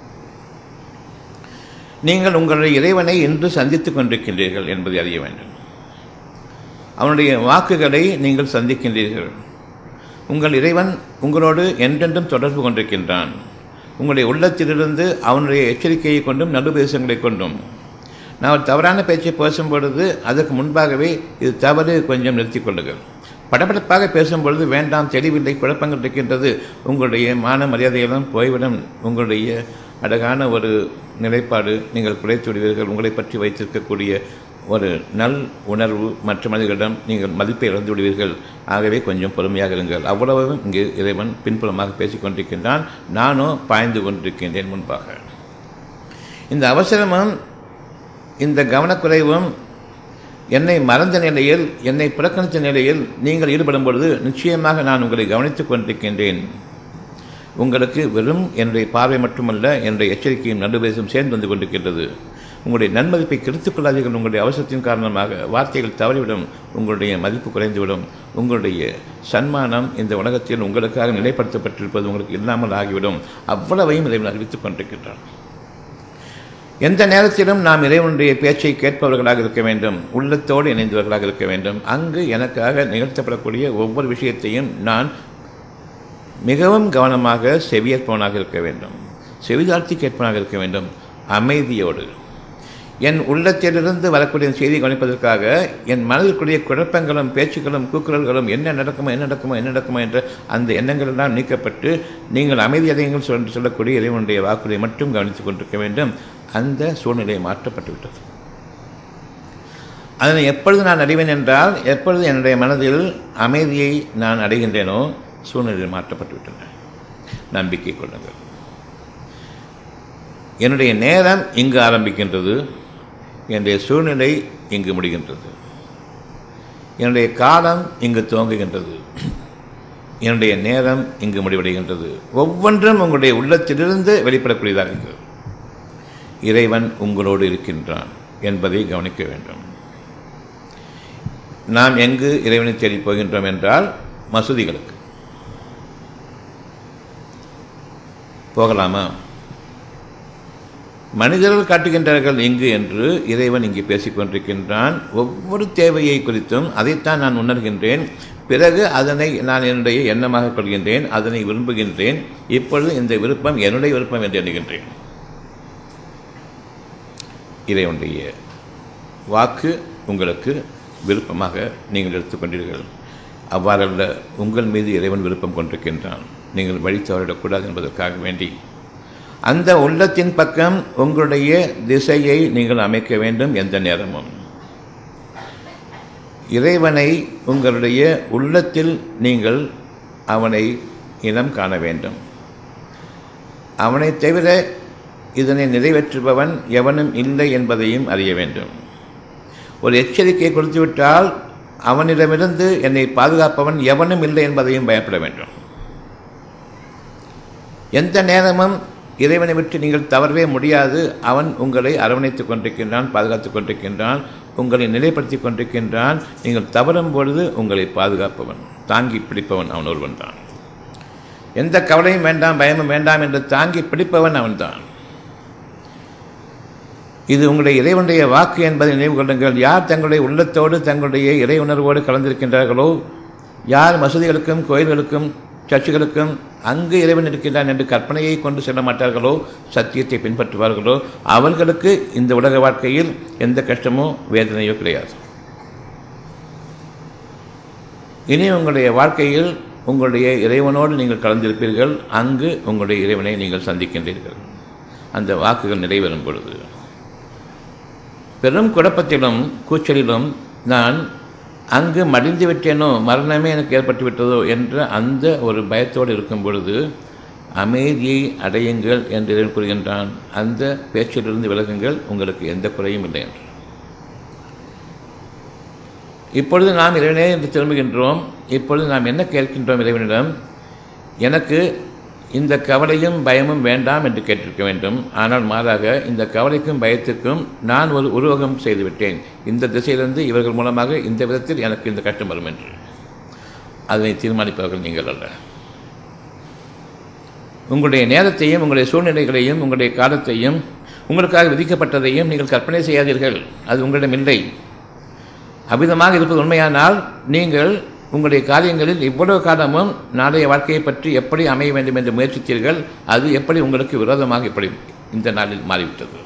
A: நீங்கள் உங்களுடைய இறைவனை இன்று சந்தித்துக் கொண்டிருக்கின்றீர்கள் என்பதை அறிய வேண்டும் அவனுடைய வாக்குகளை நீங்கள் சந்திக்கின்றீர்கள் உங்கள் இறைவன் உங்களோடு என்றென்றும் தொடர்பு கொண்டிருக்கின்றான் உங்களுடைய உள்ளத்திலிருந்து அவனுடைய எச்சரிக்கையை கொண்டும் நடுபேசங்களை கொண்டும் நான் தவறான பேச்சை பேசும் பொழுது அதற்கு முன்பாகவே இது தவறு கொஞ்சம் நிறுத்திக் கொள்ளுங்கள் படபடப்பாக பேசும்பொழுது வேண்டாம் தெளிவில்லை குழப்பங்கள் இருக்கின்றது உங்களுடைய மான மரியாதையெல்லாம் போய்விடும் உங்களுடைய அழகான ஒரு நிலைப்பாடு நீங்கள் குறைத்து விடுவீர்கள் உங்களை பற்றி வைத்திருக்கக்கூடிய ஒரு நல் உணர்வு மற்ற மனிதர்களிடம் நீங்கள் மதிப்பை இழந்து விடுவீர்கள் ஆகவே கொஞ்சம் பொறுமையாக இருங்கள் அவ்வளவும் இங்கு இறைவன் பின்புலமாக பேசிக் கொண்டிருக்கின்றான் நானோ பாய்ந்து கொண்டிருக்கின்றேன் முன்பாக இந்த அவசரமும் இந்த கவனக்குறைவும் என்னை மறந்த நிலையில் என்னை புறக்கணித்த நிலையில் நீங்கள் ஈடுபடும் பொழுது நிச்சயமாக நான் உங்களை கவனித்துக் கொண்டிருக்கின்றேன் உங்களுக்கு வெறும் என்னுடைய பார்வை மட்டுமல்ல என்னுடைய எச்சரிக்கையும் நடுவேசம் சேர்ந்து வந்து கொண்டிருக்கின்றது உங்களுடைய நன்மதிப்பை கெடுத்துக் கொள்ளாதீர்கள் உங்களுடைய அவசரத்தின் காரணமாக வார்த்தைகள் தவறிவிடும் உங்களுடைய மதிப்பு குறைந்துவிடும் உங்களுடைய சன்மானம் இந்த உலகத்தில் உங்களுக்காக நிலைப்படுத்தப்பட்டிருப்பது உங்களுக்கு இல்லாமல் ஆகிவிடும் அவ்வளவையும் இறைவன் அறிவித்துக் கொண்டிருக்கின்றான் எந்த நேரத்திலும் நாம் இறைவனுடைய பேச்சை கேட்பவர்களாக இருக்க வேண்டும் உள்ளத்தோடு இணைந்தவர்களாக இருக்க வேண்டும் அங்கு எனக்காக நிகழ்த்தப்படக்கூடிய ஒவ்வொரு விஷயத்தையும் நான் மிகவும் கவனமாக செவியேற்பவனாக இருக்க வேண்டும் செவிதாழ்த்தி கேட்பவனாக இருக்க வேண்டும் அமைதியோடு என் உள்ளத்திலிருந்து வரக்கூடிய செய்தி கவனிப்பதற்காக என் மனதிற்குரிய குழப்பங்களும் பேச்சுக்களும் கூக்குரல்களும் என்ன நடக்குமோ என்ன நடக்குமோ என்ன நடக்குமோ என்ற அந்த எண்ணங்கள் எல்லாம் நீக்கப்பட்டு நீங்கள் அமைதியடையுங்கள் சொல்லி சொல்லக்கூடிய இறைவனுடைய வாக்குறுதியை மட்டும் கவனித்துக் கொண்டிருக்க வேண்டும் அந்த சூழ்நிலை மாற்றப்பட்டு விட்டது அதனை எப்பொழுது நான் அறிவேன் என்றால் எப்பொழுது என்னுடைய மனதில் அமைதியை நான் அடைகின்றேனோ சூழ்நிலை மாற்றப்பட்டு விட்டன நம்பிக்கை கொள்ளுங்கள் என்னுடைய நேரம் இங்கு ஆரம்பிக்கின்றது என்னுடைய சூழ்நிலை இங்கு முடிகின்றது என்னுடைய காலம் இங்கு துவங்குகின்றது என்னுடைய நேரம் இங்கு முடிவடைகின்றது ஒவ்வொன்றும் உங்களுடைய உள்ளத்திலிருந்து வெளிப்படக்கூடியதாக இருக்கிறது இறைவன் உங்களோடு இருக்கின்றான் என்பதை கவனிக்க வேண்டும் நாம் எங்கு இறைவனை தேடி போகின்றோம் என்றால் மசூதிகளுக்கு போகலாமா மனிதர்கள் காட்டுகின்றார்கள் இங்கு என்று இறைவன் இங்கு பேசிக் கொண்டிருக்கின்றான் ஒவ்வொரு தேவையை குறித்தும் அதைத்தான் நான் உணர்கின்றேன் பிறகு அதனை நான் என்னுடைய எண்ணமாக கொள்கின்றேன் அதனை விரும்புகின்றேன் இப்பொழுது இந்த விருப்பம் என்னுடைய விருப்பம் என்று எண்ணுகின்றேன் இறைவனுடைய வாக்கு உங்களுக்கு விருப்பமாக நீங்கள் எடுத்துக்கொண்டீர்கள் அவ்வாறல்ல உங்கள் மீது இறைவன் விருப்பம் கொண்டிருக்கின்றான் நீங்கள் வழி தவறிடக்கூடாது என்பதற்காக வேண்டி அந்த உள்ளத்தின் பக்கம் உங்களுடைய திசையை நீங்கள் அமைக்க வேண்டும் எந்த நேரமும் இறைவனை உங்களுடைய உள்ளத்தில் நீங்கள் அவனை இனம் காண வேண்டும் அவனை தவிர இதனை நிறைவேற்றுபவன் எவனும் இல்லை என்பதையும் அறிய வேண்டும் ஒரு எச்சரிக்கையை கொடுத்துவிட்டால் அவனிடமிருந்து என்னை பாதுகாப்பவன் எவனும் இல்லை என்பதையும் பயப்பட வேண்டும் எந்த நேரமும் இறைவனை விட்டு நீங்கள் தவறவே முடியாது அவன் உங்களை அரவணைத்துக் கொண்டிருக்கின்றான் பாதுகாத்துக் கொண்டிருக்கின்றான் உங்களை நிலைப்படுத்தி கொண்டிருக்கின்றான் நீங்கள் தவறும் பொழுது உங்களை பாதுகாப்பவன் தாங்கி பிடிப்பவன் அவன் ஒருவன் தான் எந்த கவலையும் வேண்டாம் பயமும் வேண்டாம் என்று தாங்கி பிடிப்பவன் அவன்தான் இது உங்களுடைய இறைவனுடைய வாக்கு என்பதை நினைவு கொள்ளுங்கள் யார் தங்களுடைய உள்ளத்தோடு தங்களுடைய இறை உணர்வோடு கலந்திருக்கின்றார்களோ யார் மசூதிகளுக்கும் கோயில்களுக்கும் சர்ச்சுகளுக்கும் அங்கு இறைவன் இருக்கின்றான் என்று கற்பனையை கொண்டு செல்ல மாட்டார்களோ சத்தியத்தை பின்பற்றுவார்களோ அவர்களுக்கு இந்த உலக வாழ்க்கையில் எந்த கஷ்டமோ வேதனையோ கிடையாது இனி உங்களுடைய வாழ்க்கையில் உங்களுடைய இறைவனோடு நீங்கள் கலந்திருப்பீர்கள் அங்கு உங்களுடைய இறைவனை நீங்கள் சந்திக்கின்றீர்கள் அந்த வாக்குகள் நிறைவேறும் பொழுது பெரும் குழப்பத்திலும் கூச்சலிலும் நான் அங்கு மடிந்து விட்டேனோ மரணமே எனக்கு ஏற்பட்டு விட்டதோ என்ற அந்த ஒரு பயத்தோடு இருக்கும் பொழுது அமைதியை அடையுங்கள் என்று இறைவன் கூறுகின்றான் அந்த பேச்சிலிருந்து விலகுங்கள் உங்களுக்கு எந்த குறையும் இல்லை என்று இப்பொழுது நாம் இறைவனே என்று திரும்புகின்றோம் இப்பொழுது நாம் என்ன கேட்கின்றோம் இறைவனிடம் எனக்கு இந்த கவலையும் பயமும் வேண்டாம் என்று கேட்டிருக்க வேண்டும் ஆனால் மாறாக இந்த கவலைக்கும் பயத்திற்கும் நான் ஒரு உருவகம் செய்துவிட்டேன் இந்த திசையிலிருந்து இவர்கள் மூலமாக இந்த விதத்தில் எனக்கு இந்த கஷ்டம் வரும் என்று அதனை தீர்மானிப்பவர்கள் நீங்கள் அல்ல உங்களுடைய நேரத்தையும் உங்களுடைய சூழ்நிலைகளையும் உங்களுடைய காலத்தையும் உங்களுக்காக விதிக்கப்பட்டதையும் நீங்கள் கற்பனை செய்யாதீர்கள் அது உங்களிடம் இல்லை அவ்விதமாக இருப்பது உண்மையானால் நீங்கள் உங்களுடைய காரியங்களில் இவ்வளவு காலமும் நாளைய வாழ்க்கையை பற்றி எப்படி அமைய வேண்டும் என்று முயற்சித்தீர்கள் அது எப்படி உங்களுக்கு விரோதமாக இப்படி இந்த நாளில் மாறிவிட்டது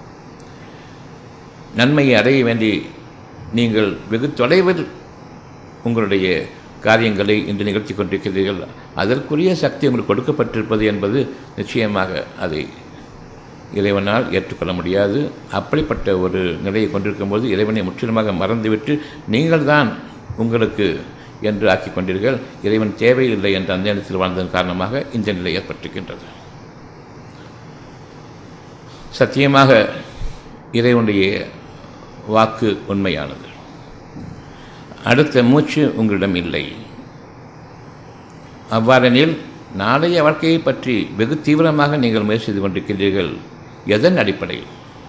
A: நன்மையை அடைய வேண்டி நீங்கள் வெகு தொலைவில் உங்களுடைய காரியங்களை இன்று நிகழ்த்தி கொண்டிருக்கிறீர்கள் அதற்குரிய சக்தி உங்களுக்கு கொடுக்கப்பட்டிருப்பது என்பது நிச்சயமாக அதை இறைவனால் ஏற்றுக்கொள்ள முடியாது அப்படிப்பட்ட ஒரு நிலையை கொண்டிருக்கும்போது இறைவனை முற்றிலுமாக மறந்துவிட்டு நீங்கள் தான் உங்களுக்கு என்று ஆக்கிக் கொண்டீர்கள் இறைவன் தேவையில்லை என்ற அந்த இடத்தில் வாழ்ந்ததன் காரணமாக இந்த நிலை ஏற்பட்டிருக்கின்றது சத்தியமாக இறைவனுடைய வாக்கு உண்மையானது அடுத்த மூச்சு உங்களிடம் இல்லை அவ்வாறெனில் நாளைய வாழ்க்கையை பற்றி வெகு தீவிரமாக நீங்கள் முயற்சி செய்து கொண்டிருக்கின்றீர்கள் எதன் அடிப்படையில்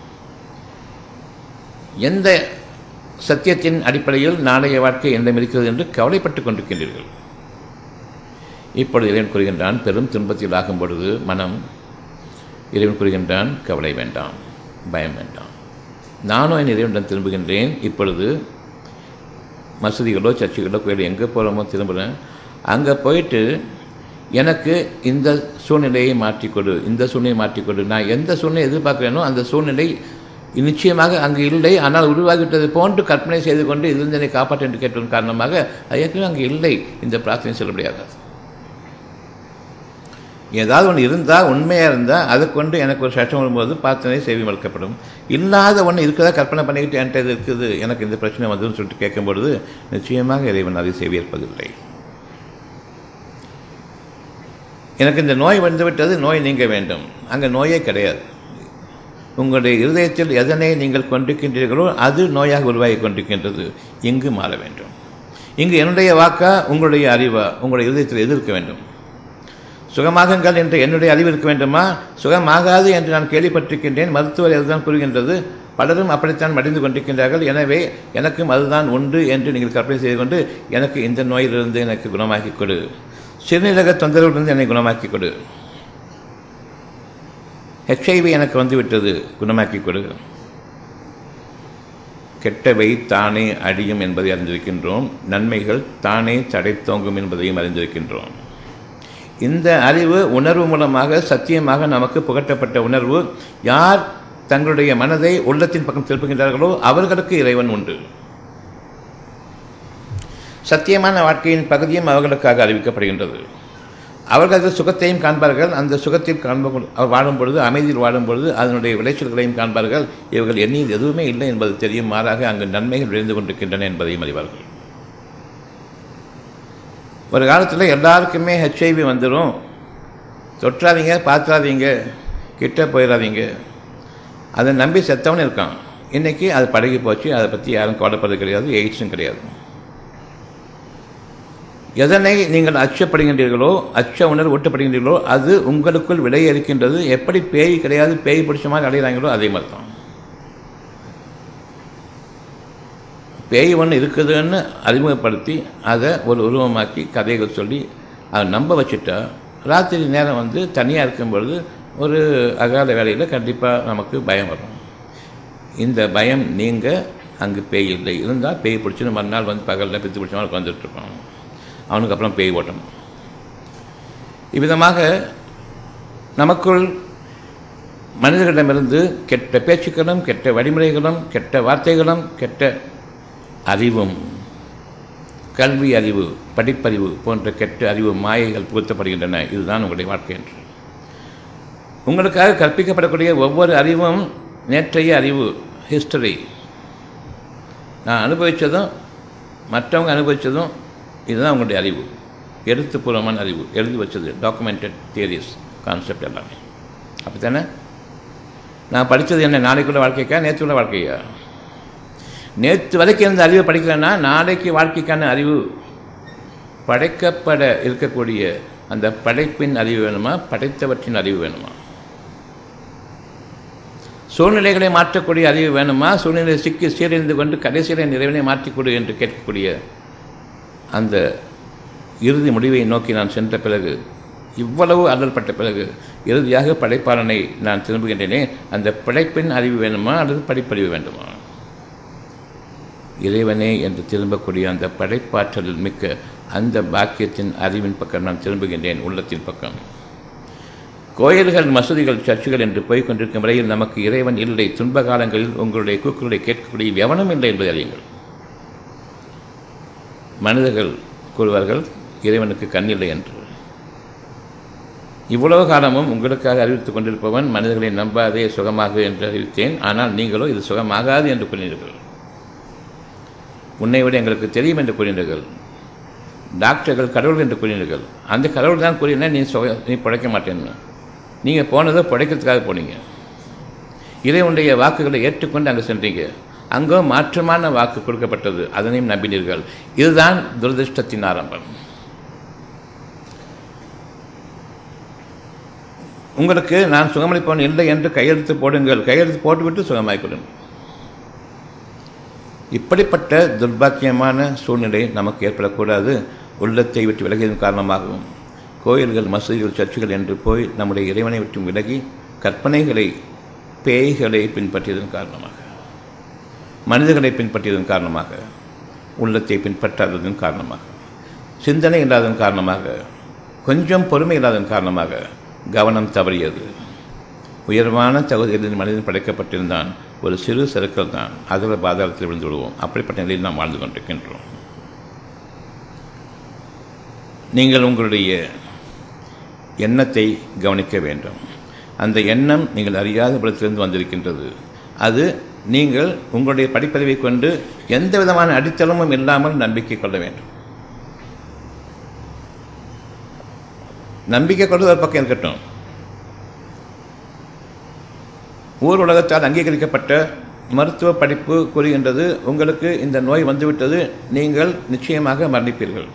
A: எந்த சத்தியத்தின் அடிப்படையில் நாளைய வாழ்க்கை என்னிடம் இருக்கிறது என்று கவலைப்பட்டு கொண்டிருக்கின்றீர்கள் இப்பொழுது இறைவன் கூறுகின்றான் பெரும் துன்பத்தில் ஆகும் பொழுது மனம் இறைவன் கூறுகின்றான் கவலை வேண்டாம் பயம் வேண்டாம் நானும் என் இறைவனிடம் திரும்புகின்றேன் இப்பொழுது மசூதிகளோ சர்ச்சுகளோ கோயில் எங்கே போகிறோமோ திரும்புகிறேன் அங்கே போயிட்டு எனக்கு இந்த சூழ்நிலையை மாற்றிக்கொடு இந்த சூழ்நிலையை மாற்றிக்கொடு நான் எந்த சூழ்நிலை எதிர்பார்க்குறேனோ அந்த சூழ்நிலை நிச்சயமாக அங்கு இல்லை ஆனால் உருவாகிவிட்டது போன்று கற்பனை செய்து கொண்டு இருந்தனை காப்பாற்ற என்று கேட்டதன் காரணமாக அது ஏற்கனவே அங்கு இல்லை இந்த பிரார்த்தனை செல்லுபடியாகாது ஏதாவது ஒன்று இருந்தால் உண்மையாக இருந்தால் அதை கொண்டு எனக்கு ஒரு சட்டம் வரும்போது பிரார்த்தனை செய்தி மறுக்கப்படும் இல்லாத ஒன்று இருக்கிறதா கற்பனை பண்ணிக்கிட்டு என்கிட்ட இது இருக்குது எனக்கு இந்த பிரச்சனை வந்ததுன்னு சொல்லிட்டு கேட்கும்பொழுது நிச்சயமாக இறைவன் அதை செவியேற்பதில்லை எனக்கு இந்த நோய் வந்துவிட்டது நோய் நீங்க வேண்டும் அங்கே நோயே கிடையாது உங்களுடைய இருதயத்தில் எதனை நீங்கள் கொண்டிருக்கின்றீர்களோ அது நோயாக உருவாகி கொண்டிருக்கின்றது இங்கு மாற வேண்டும் இங்கு என்னுடைய வாக்கா உங்களுடைய அறிவா உங்களுடைய இதயத்தில் எது இருக்க வேண்டும் சுகமாகுங்கள் என்று என்னுடைய அறிவு இருக்க வேண்டுமா சுகமாகாது என்று நான் கேள்விப்பட்டிருக்கின்றேன் மருத்துவர் அதுதான் கூறுகின்றது பலரும் அப்படித்தான் மடிந்து கொண்டிருக்கின்றார்கள் எனவே எனக்கும் அதுதான் உண்டு என்று நீங்கள் கற்பனை செய்து கொண்டு எனக்கு இந்த நோயிலிருந்து எனக்கு குணமாக்கி கொடு சிறுநீரக தொந்தரவிலிருந்து என்னை குணமாக்கி கொடு ஹெச்ஐவி எனக்கு வந்து விட்டது குணமாக்கி கொடு கெட்டவை தானே அழியும் என்பதை அறிந்திருக்கின்றோம் நன்மைகள் தானே தடைத்தோங்கும் என்பதையும் அறிந்திருக்கின்றோம் இந்த அறிவு உணர்வு மூலமாக சத்தியமாக நமக்கு புகட்டப்பட்ட உணர்வு யார் தங்களுடைய மனதை உள்ளத்தின் பக்கம் திருப்புகின்றார்களோ அவர்களுக்கு இறைவன் உண்டு சத்தியமான வாழ்க்கையின் பகுதியும் அவர்களுக்காக அறிவிக்கப்படுகின்றது அவர்கள் சுகத்தையும் காண்பார்கள் அந்த சுகத்தில் காண்ப வாழும் பொழுது அமைதியில் வாழும் பொழுது அதனுடைய விளைச்சல்களையும் காண்பார்கள் இவர்கள் எண்ணியது எதுவுமே இல்லை என்பது தெரியும் மாறாக அங்கு நன்மைகள் விழுந்து கொண்டிருக்கின்றன என்பதையும் அறிவார்கள் ஒரு காலத்தில் எல்லாருக்குமே ஹெச்ஐவி வந்துடும் தொற்றாதீங்க பார்த்துறாதீங்க கிட்ட போயிடாதீங்க அதை நம்பி செத்தவனு இருக்கான் இன்றைக்கி அது பழகி போச்சு அதை பற்றி யாரும் கவலைப்படுறது கிடையாது எய்ட்ஸும் கிடையாது எதனை நீங்கள் அச்சப்படுகின்றீர்களோ அச்ச உணர்வு ஊட்டப்படுகின்றீர்களோ அது உங்களுக்குள் விடைய இருக்கின்றது எப்படி பேய் கிடையாது பேய் பிடிச்ச மாதிரி அடைகிறாங்களோ அதே மாதிரி தான் பேய் ஒன்று இருக்குதுன்னு அறிமுகப்படுத்தி அதை ஒரு உருவமாக்கி கதைகள் சொல்லி அதை நம்ப வச்சுட்டா ராத்திரி நேரம் வந்து தனியாக இருக்கும் பொழுது ஒரு அகால வேலையில் கண்டிப்பாக நமக்கு பயம் வரும் இந்த பயம் நீங்கள் அங்கே பேய் இல்லை இருந்தால் பேய் பிடிச்சின்னு மறுநாள் வந்து பகலில் பித்து பிடிச்ச மாதிரி வந்துட்டுருக்கோம் அவனுக்கு அப்புறம் பேய் ஓட்டணும் இவ்விதமாக நமக்குள் மனிதர்களிடமிருந்து கெட்ட பேச்சுக்களும் கெட்ட வழிமுறைகளும் கெட்ட வார்த்தைகளும் கெட்ட அறிவும் கல்வி அறிவு படிப்பறிவு போன்ற கெட்ட அறிவு மாயைகள் புகுத்தப்படுகின்றன இதுதான் உங்களுடைய வாழ்க்கை என்று உங்களுக்காக கற்பிக்கப்படக்கூடிய ஒவ்வொரு அறிவும் நேற்றைய அறிவு ஹிஸ்டரி நான் அனுபவித்ததும் மற்றவங்க அனுபவித்ததும் இதுதான் உங்களுடைய அறிவு எழுத்துப்பூர்வமான அறிவு எழுதி வச்சது டாக்குமெண்டட் தியரிஸ் கான்செப்ட் எல்லாமே அப்படி தானே நான் படித்தது என்ன நாளைக்குள்ள வாழ்க்கைக்கா நேற்றுள்ள வாழ்க்கையா நேற்று வரைக்கும் இருந்த அறிவை படிக்கலைன்னா நாளைக்கு வாழ்க்கைக்கான அறிவு படைக்கப்பட இருக்கக்கூடிய அந்த படைப்பின் அறிவு வேணுமா படைத்தவற்றின் அறிவு வேணுமா சூழ்நிலைகளை மாற்றக்கூடிய அறிவு வேணுமா சூழ்நிலை சிக்கி சீரழிந்து கொண்டு கடைசியில் நிறைவினை மாற்றிக்கொடு என்று கேட்கக்கூடிய அந்த இறுதி முடிவை நோக்கி நான் சென்ற பிறகு இவ்வளவு அல்லல்பட்ட பிறகு இறுதியாக படைப்பாளனை நான் திரும்புகின்றேனே அந்த படைப்பின் அறிவு வேணுமா அல்லது படிப்பறிவு வேண்டுமா இறைவனே என்று திரும்பக்கூடிய அந்த படைப்பாற்றலில் மிக்க அந்த பாக்கியத்தின் அறிவின் பக்கம் நான் திரும்புகின்றேன் உள்ளத்தின் பக்கம் கோயில்கள் மசூதிகள் சர்ச்சுகள் என்று போய் கொண்டிருக்கும் வரையில் நமக்கு இறைவன் இல்லை துன்ப காலங்களில் உங்களுடைய கூக்குகளை கேட்கக்கூடிய எவனும் இல்லை என்பதை அறியுங்கள் மனிதர்கள் கூறுவார்கள் இறைவனுக்கு கண்ணில்லை என்று இவ்வளவு காலமும் உங்களுக்காக அறிவித்துக் கொண்டிருப்பவன் மனிதர்களை நம்பாதே சுகமாக என்று அறிவித்தேன் ஆனால் நீங்களோ இது சுகமாகாது என்று கூறினீர்கள் உன்னை விட எங்களுக்கு தெரியும் என்று கூறினீர்கள் டாக்டர்கள் கடவுள் என்று கூறினீர்கள் அந்த கடவுள் தான் கூறினா நீ சுக நீ பிழைக்க மாட்டேன்னு நீங்கள் போனதை பிழைக்கிறதுக்காக போனீங்க இறைவனுடைய வாக்குகளை ஏற்றுக்கொண்டு அங்கே சென்றீங்க அங்கோ மாற்றமான வாக்கு கொடுக்கப்பட்டது அதனையும் நம்பினீர்கள் இதுதான் துரதிருஷ்டத்தின் ஆரம்பம் உங்களுக்கு நான் சுகமளிப்பவன் இல்லை என்று கையெழுத்து போடுங்கள் கையெழுத்து போட்டுவிட்டு சுகமாய் கொடுங்கள் இப்படிப்பட்ட துர்பாக்கியமான சூழ்நிலை நமக்கு ஏற்படக்கூடாது உள்ளத்தை விட்டு விலகியதன் காரணமாகவும் கோயில்கள் மசூதிகள் சர்ச்சுகள் என்று போய் நம்முடைய இறைவனை விட்டு விலகி கற்பனைகளை பேய்களை பின்பற்றியதன் காரணமாக மனிதர்களை பின்பற்றியதன் காரணமாக உள்ளத்தை பின்பற்றாததன் காரணமாக சிந்தனை இல்லாததன் காரணமாக கொஞ்சம் பொறுமை இல்லாததன் காரணமாக கவனம் தவறியது உயர்வான தகுதிகளில் மனிதன் படைக்கப்பட்டிருந்தான் ஒரு சிறு சருக்கள் தான் அகல பாதாளத்தில் விழுந்து விடுவோம் அப்படிப்பட்ட நிலையில் நாம் வாழ்ந்து கொண்டிருக்கின்றோம் நீங்கள் உங்களுடைய எண்ணத்தை கவனிக்க வேண்டும் அந்த எண்ணம் நீங்கள் அறியாத புலத்திலிருந்து வந்திருக்கின்றது அது நீங்கள் உங்களுடைய படிப்பறிவை கொண்டு எந்த விதமான அடித்தளமும் இல்லாமல் நம்பிக்கை கொள்ள வேண்டும் நம்பிக்கை கொள்வது ஒரு பக்கம் இருக்கட்டும் ஊர் உலகத்தால் அங்கீகரிக்கப்பட்ட மருத்துவ படிப்பு கூறுகின்றது உங்களுக்கு இந்த நோய் வந்துவிட்டது நீங்கள் நிச்சயமாக மரணிப்பீர்கள்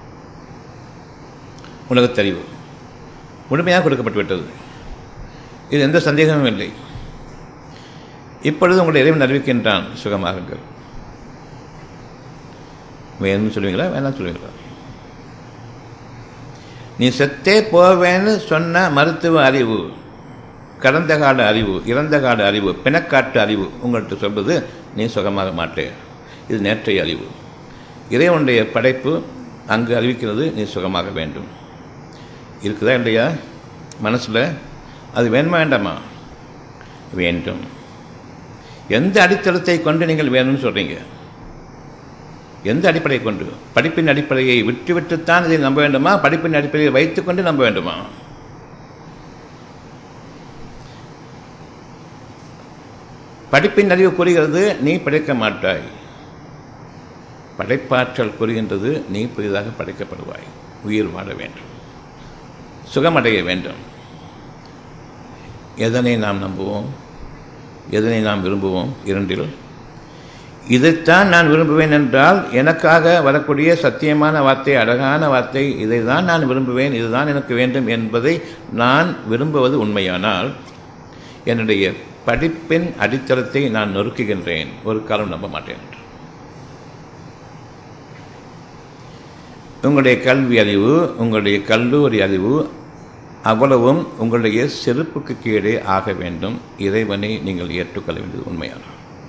A: உலகத்தறிவு முழுமையாக கொடுக்கப்பட்டு விட்டது இது எந்த சந்தேகமும் இல்லை இப்பொழுது உங்களுடைய இறைவன் அறிவிக்கின்றான் சுகமாகுங்கள் வேணும்னு சொல்லுவீங்களா வேணாம் சொல்லுவீங்களா நீ செத்தே போவேன்னு சொன்ன மருத்துவ அறிவு கடந்த கால அறிவு இறந்த கால அறிவு பிணக்காட்டு அறிவு உங்கள்கிட்ட சொல்வது நீ சுகமாக மாட்டே இது நேற்றைய அறிவு இறைவனுடைய படைப்பு அங்கு அறிவிக்கிறது நீ சுகமாக வேண்டும் இருக்குதா இல்லையா மனசில் அது வேணுமா வேண்டாமா வேண்டும் எந்த அடித்தளத்தை கொண்டு நீங்கள் வேணும்னு சொல்கிறீங்க எந்த அடிப்படையை கொண்டு படிப்பின் அடிப்படையை விட்டுவிட்டுத்தான் இதை நம்ப வேண்டுமா படிப்பின் அடிப்படையை வைத்துக்கொண்டு நம்ப வேண்டுமா படிப்பின் அறிவு கூறுகிறது நீ படைக்க மாட்டாய் படைப்பாற்றல் கூறுகின்றது நீ புதிதாக படைக்கப்படுவாய் உயிர் வாழ வேண்டும் சுகமடைய வேண்டும் எதனை நாம் நம்புவோம் எதனை நாம் விரும்புவோம் இரண்டில் இதைத்தான் நான் விரும்புவேன் என்றால் எனக்காக வரக்கூடிய சத்தியமான வார்த்தை அழகான வார்த்தை இதை தான் நான் விரும்புவேன் இதுதான் எனக்கு வேண்டும் என்பதை நான் விரும்புவது உண்மையானால் என்னுடைய படிப்பின் அடித்தளத்தை நான் நொறுக்குகின்றேன் ஒரு காலம் நம்ப மாட்டேன் என்று உங்களுடைய கல்வி அறிவு உங்களுடைய கல்லூரி அறிவு அவ்வளவும் உங்களுடைய செருப்புக்கு கீழே ஆக வேண்டும் இறைவனை நீங்கள் ஏற்றுக்கொள்ள வேண்டியது உண்மையான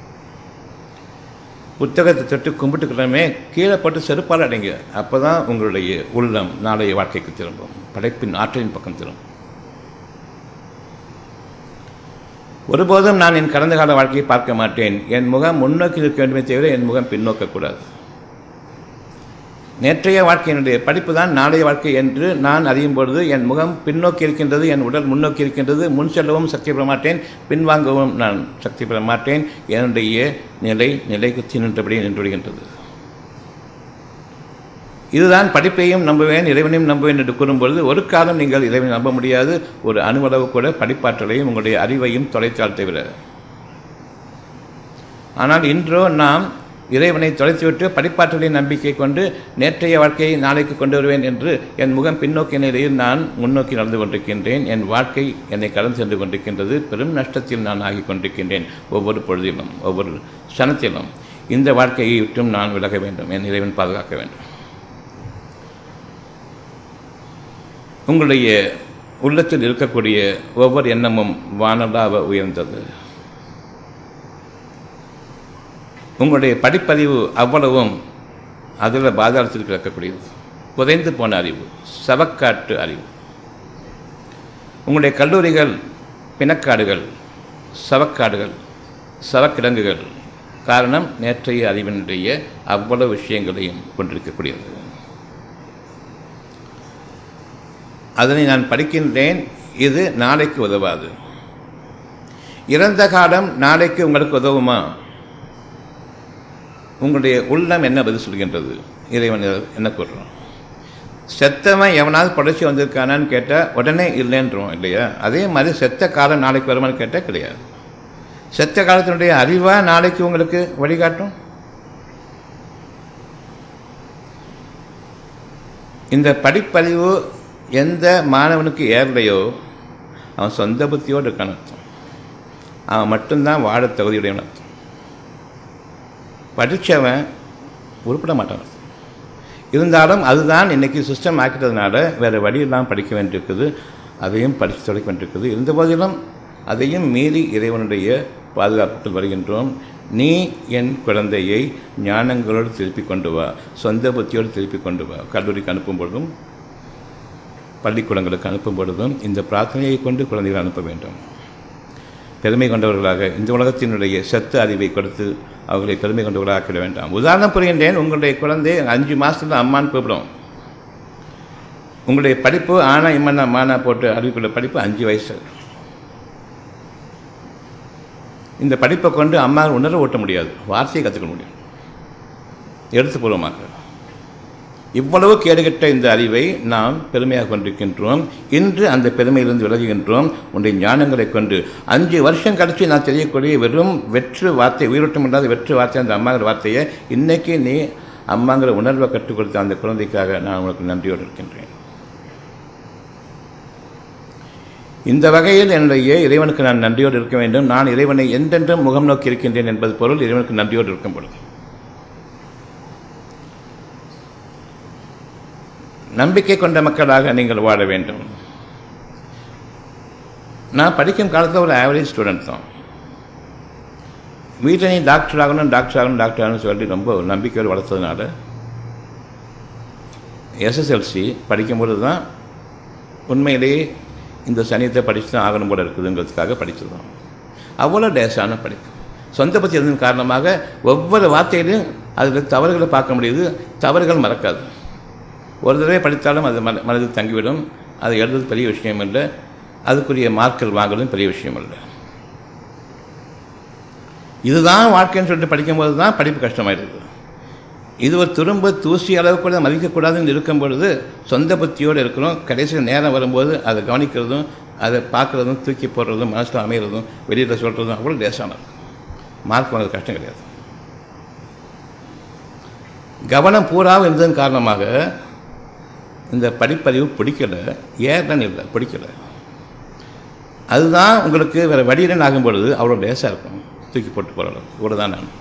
A: புத்தகத்தை தொட்டு கும்பிட்டுக்கிறமே கீழே போட்டு செருப்பால் அடைங்க அப்போ தான் உங்களுடைய உள்ளம் நாளைய வாழ்க்கைக்கு திரும்பும் படைப்பின் ஆற்றலின் பக்கம் திரும்பும் ஒருபோதும் நான் என் கடந்த கால வாழ்க்கையை பார்க்க மாட்டேன் என் முகம் முன்னோக்கி இருக்க வேண்டுமே தவிர என் முகம் பின்னோக்கக்கூடாது நேற்றைய வாழ்க்கையினுடைய படிப்பு தான் நாளைய வாழ்க்கை என்று நான் அறியும் பொழுது என் முகம் பின்னோக்கி இருக்கின்றது என் உடல் முன்னோக்கி இருக்கின்றது முன் செல்லவும் சக்தி பெற மாட்டேன் பின்வாங்கவும் நான் சக்தி பெற மாட்டேன் என்னுடைய நிலை நிலைக்கு நின்றபடி நின்று விடுகின்றது இதுதான் படிப்பையும் நம்புவேன் இறைவனையும் நம்புவேன் என்று கூறும்பொழுது ஒரு காலம் நீங்கள் இறைவனை நம்ப முடியாது ஒரு அணுவளவு கூட படிப்பாற்றலையும் உங்களுடைய அறிவையும் தொலைத்தால் தவிர ஆனால் இன்றோ நாம் இறைவனை தொலைத்துவிட்டு படிப்பாற்றலின் நம்பிக்கை கொண்டு நேற்றைய வாழ்க்கையை நாளைக்கு கொண்டு வருவேன் என்று என் முகம் பின்னோக்கிய நிலையில் நான் முன்னோக்கி நடந்து கொண்டிருக்கின்றேன் என் வாழ்க்கை என்னை கடந்து சென்று கொண்டிருக்கின்றது பெரும் நஷ்டத்தில் நான் ஆகிக் கொண்டிருக்கின்றேன் ஒவ்வொரு பொழுதிலும் ஒவ்வொரு சனத்திலும் இந்த வாழ்க்கையை விட்டும் நான் விலக வேண்டும் என் இறைவன் பாதுகாக்க வேண்டும் உங்களுடைய உள்ளத்தில் இருக்கக்கூடிய ஒவ்வொரு எண்ணமும் வானலாக உயர்ந்தது உங்களுடைய படிப்பறிவு அவ்வளவும் அதில் பாதாளத்தில் கிடக்கக்கூடியது புதைந்து போன அறிவு சவக்காட்டு அறிவு உங்களுடைய கல்லூரிகள் பிணக்காடுகள் சவக்காடுகள் சவக்கிடங்குகள் காரணம் நேற்றைய அறிவினுடைய அவ்வளவு விஷயங்களையும் கொண்டிருக்கக்கூடியது அதனை நான் படிக்கின்றேன் இது நாளைக்கு உதவாது இறந்த காலம் நாளைக்கு உங்களுக்கு உதவுமா உங்களுடைய உள்ளம் என்ன பதில் சொல்கின்றது இறைவன் என்ன கூறுறான் செத்தவன் எவனாவது படைச்சி வந்திருக்கானான்னு கேட்டால் உடனே இல்லைன்றோம் இல்லையா அதே மாதிரி செத்த காலம் நாளைக்கு வருமானு கேட்டால் கிடையாது செத்த காலத்தினுடைய அறிவா நாளைக்கு உங்களுக்கு வழிகாட்டும் இந்த படிப்பறிவு எந்த மாணவனுக்கு ஏறலையோ அவன் சொந்த புத்தியோடு இருக்கான் அர்த்தம் அவன் மட்டும்தான் வாழ தகுதியுடையவன் அர்த்தம் படித்தவன் உருப்பிட மாட்டான் இருந்தாலும் அதுதான் இன்றைக்கி சிஸ்டம் ஆக்கிட்டதுனால வேறு வழியெல்லாம் படிக்க வேண்டியிருக்குது அதையும் படித்து தொலைக்க வேண்டியிருக்குது இருந்த போதிலும் அதையும் மீறி இறைவனுடைய பாதுகாப்புக்குள் வருகின்றோம் நீ என் குழந்தையை ஞானங்களோடு திருப்பி கொண்டு வா சொந்த புத்தியோடு திருப்பி கொண்டு வா கல்லூரிக்கு அனுப்பும் பொழுதும் பள்ளிக்கூடங்களுக்கு அனுப்பும் பொழுதும் இந்த பிரார்த்தனையை கொண்டு குழந்தைகள் அனுப்ப வேண்டும் பெருமை கொண்டவர்களாக இந்த உலகத்தினுடைய செத்து அறிவை கொடுத்து அவர்களை பெருமை கொண்டவர்களாக ஆக்கிட வேண்டாம் உதாரணம் புரிகின்றேன் உங்களுடைய குழந்தை அஞ்சு மாதத்தில் அம்மான்னு கூப்பிடும் உங்களுடைய படிப்பு ஆனா இம்மன்னா மானா போட்டு அறிவிக்குள்ள படிப்பு அஞ்சு வயசு இந்த படிப்பை கொண்டு அம்மா உணர ஓட்ட முடியாது வார்த்தையை கற்றுக்க முடியும் எழுத்துப்பூர்வமாக இவ்வளவு கேடுகட்ட இந்த அறிவை நாம் பெருமையாக கொண்டிருக்கின்றோம் இன்று அந்த பெருமையிலிருந்து விலகுகின்றோம் உன்னுடைய ஞானங்களை கொண்டு அஞ்சு வருஷம் கழிச்சு நான் தெரியக்கூடிய வெறும் வெற்று வார்த்தை உயிரோட்டம் இல்லாத வெற்று வார்த்தை அந்த அம்மாங்கிற வார்த்தையை இன்னைக்கு நீ அம்மாங்கிற உணர்வை கற்றுக் கொடுத்த அந்த குழந்தைக்காக நான் உனக்கு நன்றியோடு இருக்கின்றேன் இந்த வகையில் என்னுடைய இறைவனுக்கு நான் நன்றியோடு இருக்க வேண்டும் நான் இறைவனை எந்தென்றும் முகம் நோக்கி இருக்கின்றேன் என்பது பொருள் இறைவனுக்கு நன்றியோடு இருக்கும் பொழுது நம்பிக்கை கொண்ட மக்களாக நீங்கள் வாழ வேண்டும் நான் படிக்கும் காலத்தில் ஒரு ஆவரேஜ் ஸ்டூடெண்ட் தான் வீட்டில் நீ டாக்டர் ஆகணும் டாக்டர் ஆகணும் டாக்டர் ஆகணும்னு சொல்லி ரொம்ப நம்பிக்கையோடு வளர்த்ததுனால எஸ்எஸ்எல்சி படிக்கும்போது தான் உண்மையிலேயே இந்த சனியத்தை படித்து தான் ஆகணும் போல இருக்குதுங்கிறதுக்காக படிச்சிருந்தோம் அவ்வளோ டேஸான படிப்பு சொந்த பற்றி இருந்ததன் காரணமாக ஒவ்வொரு வார்த்தையிலையும் அதில் தவறுகளை பார்க்க முடியுது தவறுகள் மறக்காது ஒரு தடவை படித்தாலும் அது மன மனதில் தங்கிவிடும் அது எழுதுறது பெரிய விஷயம் இல்லை அதுக்குரிய மார்க்கள் வாங்குறதும் பெரிய விஷயம் இல்லை இதுதான் வாழ்க்கைன்னு சொல்லிட்டு படிக்கும்போது தான் படிப்பு கஷ்டமாயிடுது இது ஒரு துரும்ப தூசி அளவு கூட மதிக்கக்கூடாதுன்னு இருக்கும் பொழுது சொந்த புத்தியோடு இருக்கிறோம் கடைசியில் நேரம் வரும்போது அதை கவனிக்கிறதும் அதை பார்க்குறதும் தூக்கி போடுறதும் மனசில் அமைகிறதும் வெளியில் சொல்கிறதும் அவ்வளோ லேசான இருக்கும் மார்க் வாங்குறது கஷ்டம் கிடையாது கவனம் பூராவும் இருந்ததன் காரணமாக இந்த படிப்பறிவு பிடிக்கல ஏறன்னு இல்லை பிடிக்கல அதுதான் உங்களுக்கு வேறு வடியிலன்னு ஆகும் பொழுது அவ்வளோ லேசாக இருக்கும் தூக்கி போட்டு போகிற அளவுக்கு கூட தான் நான்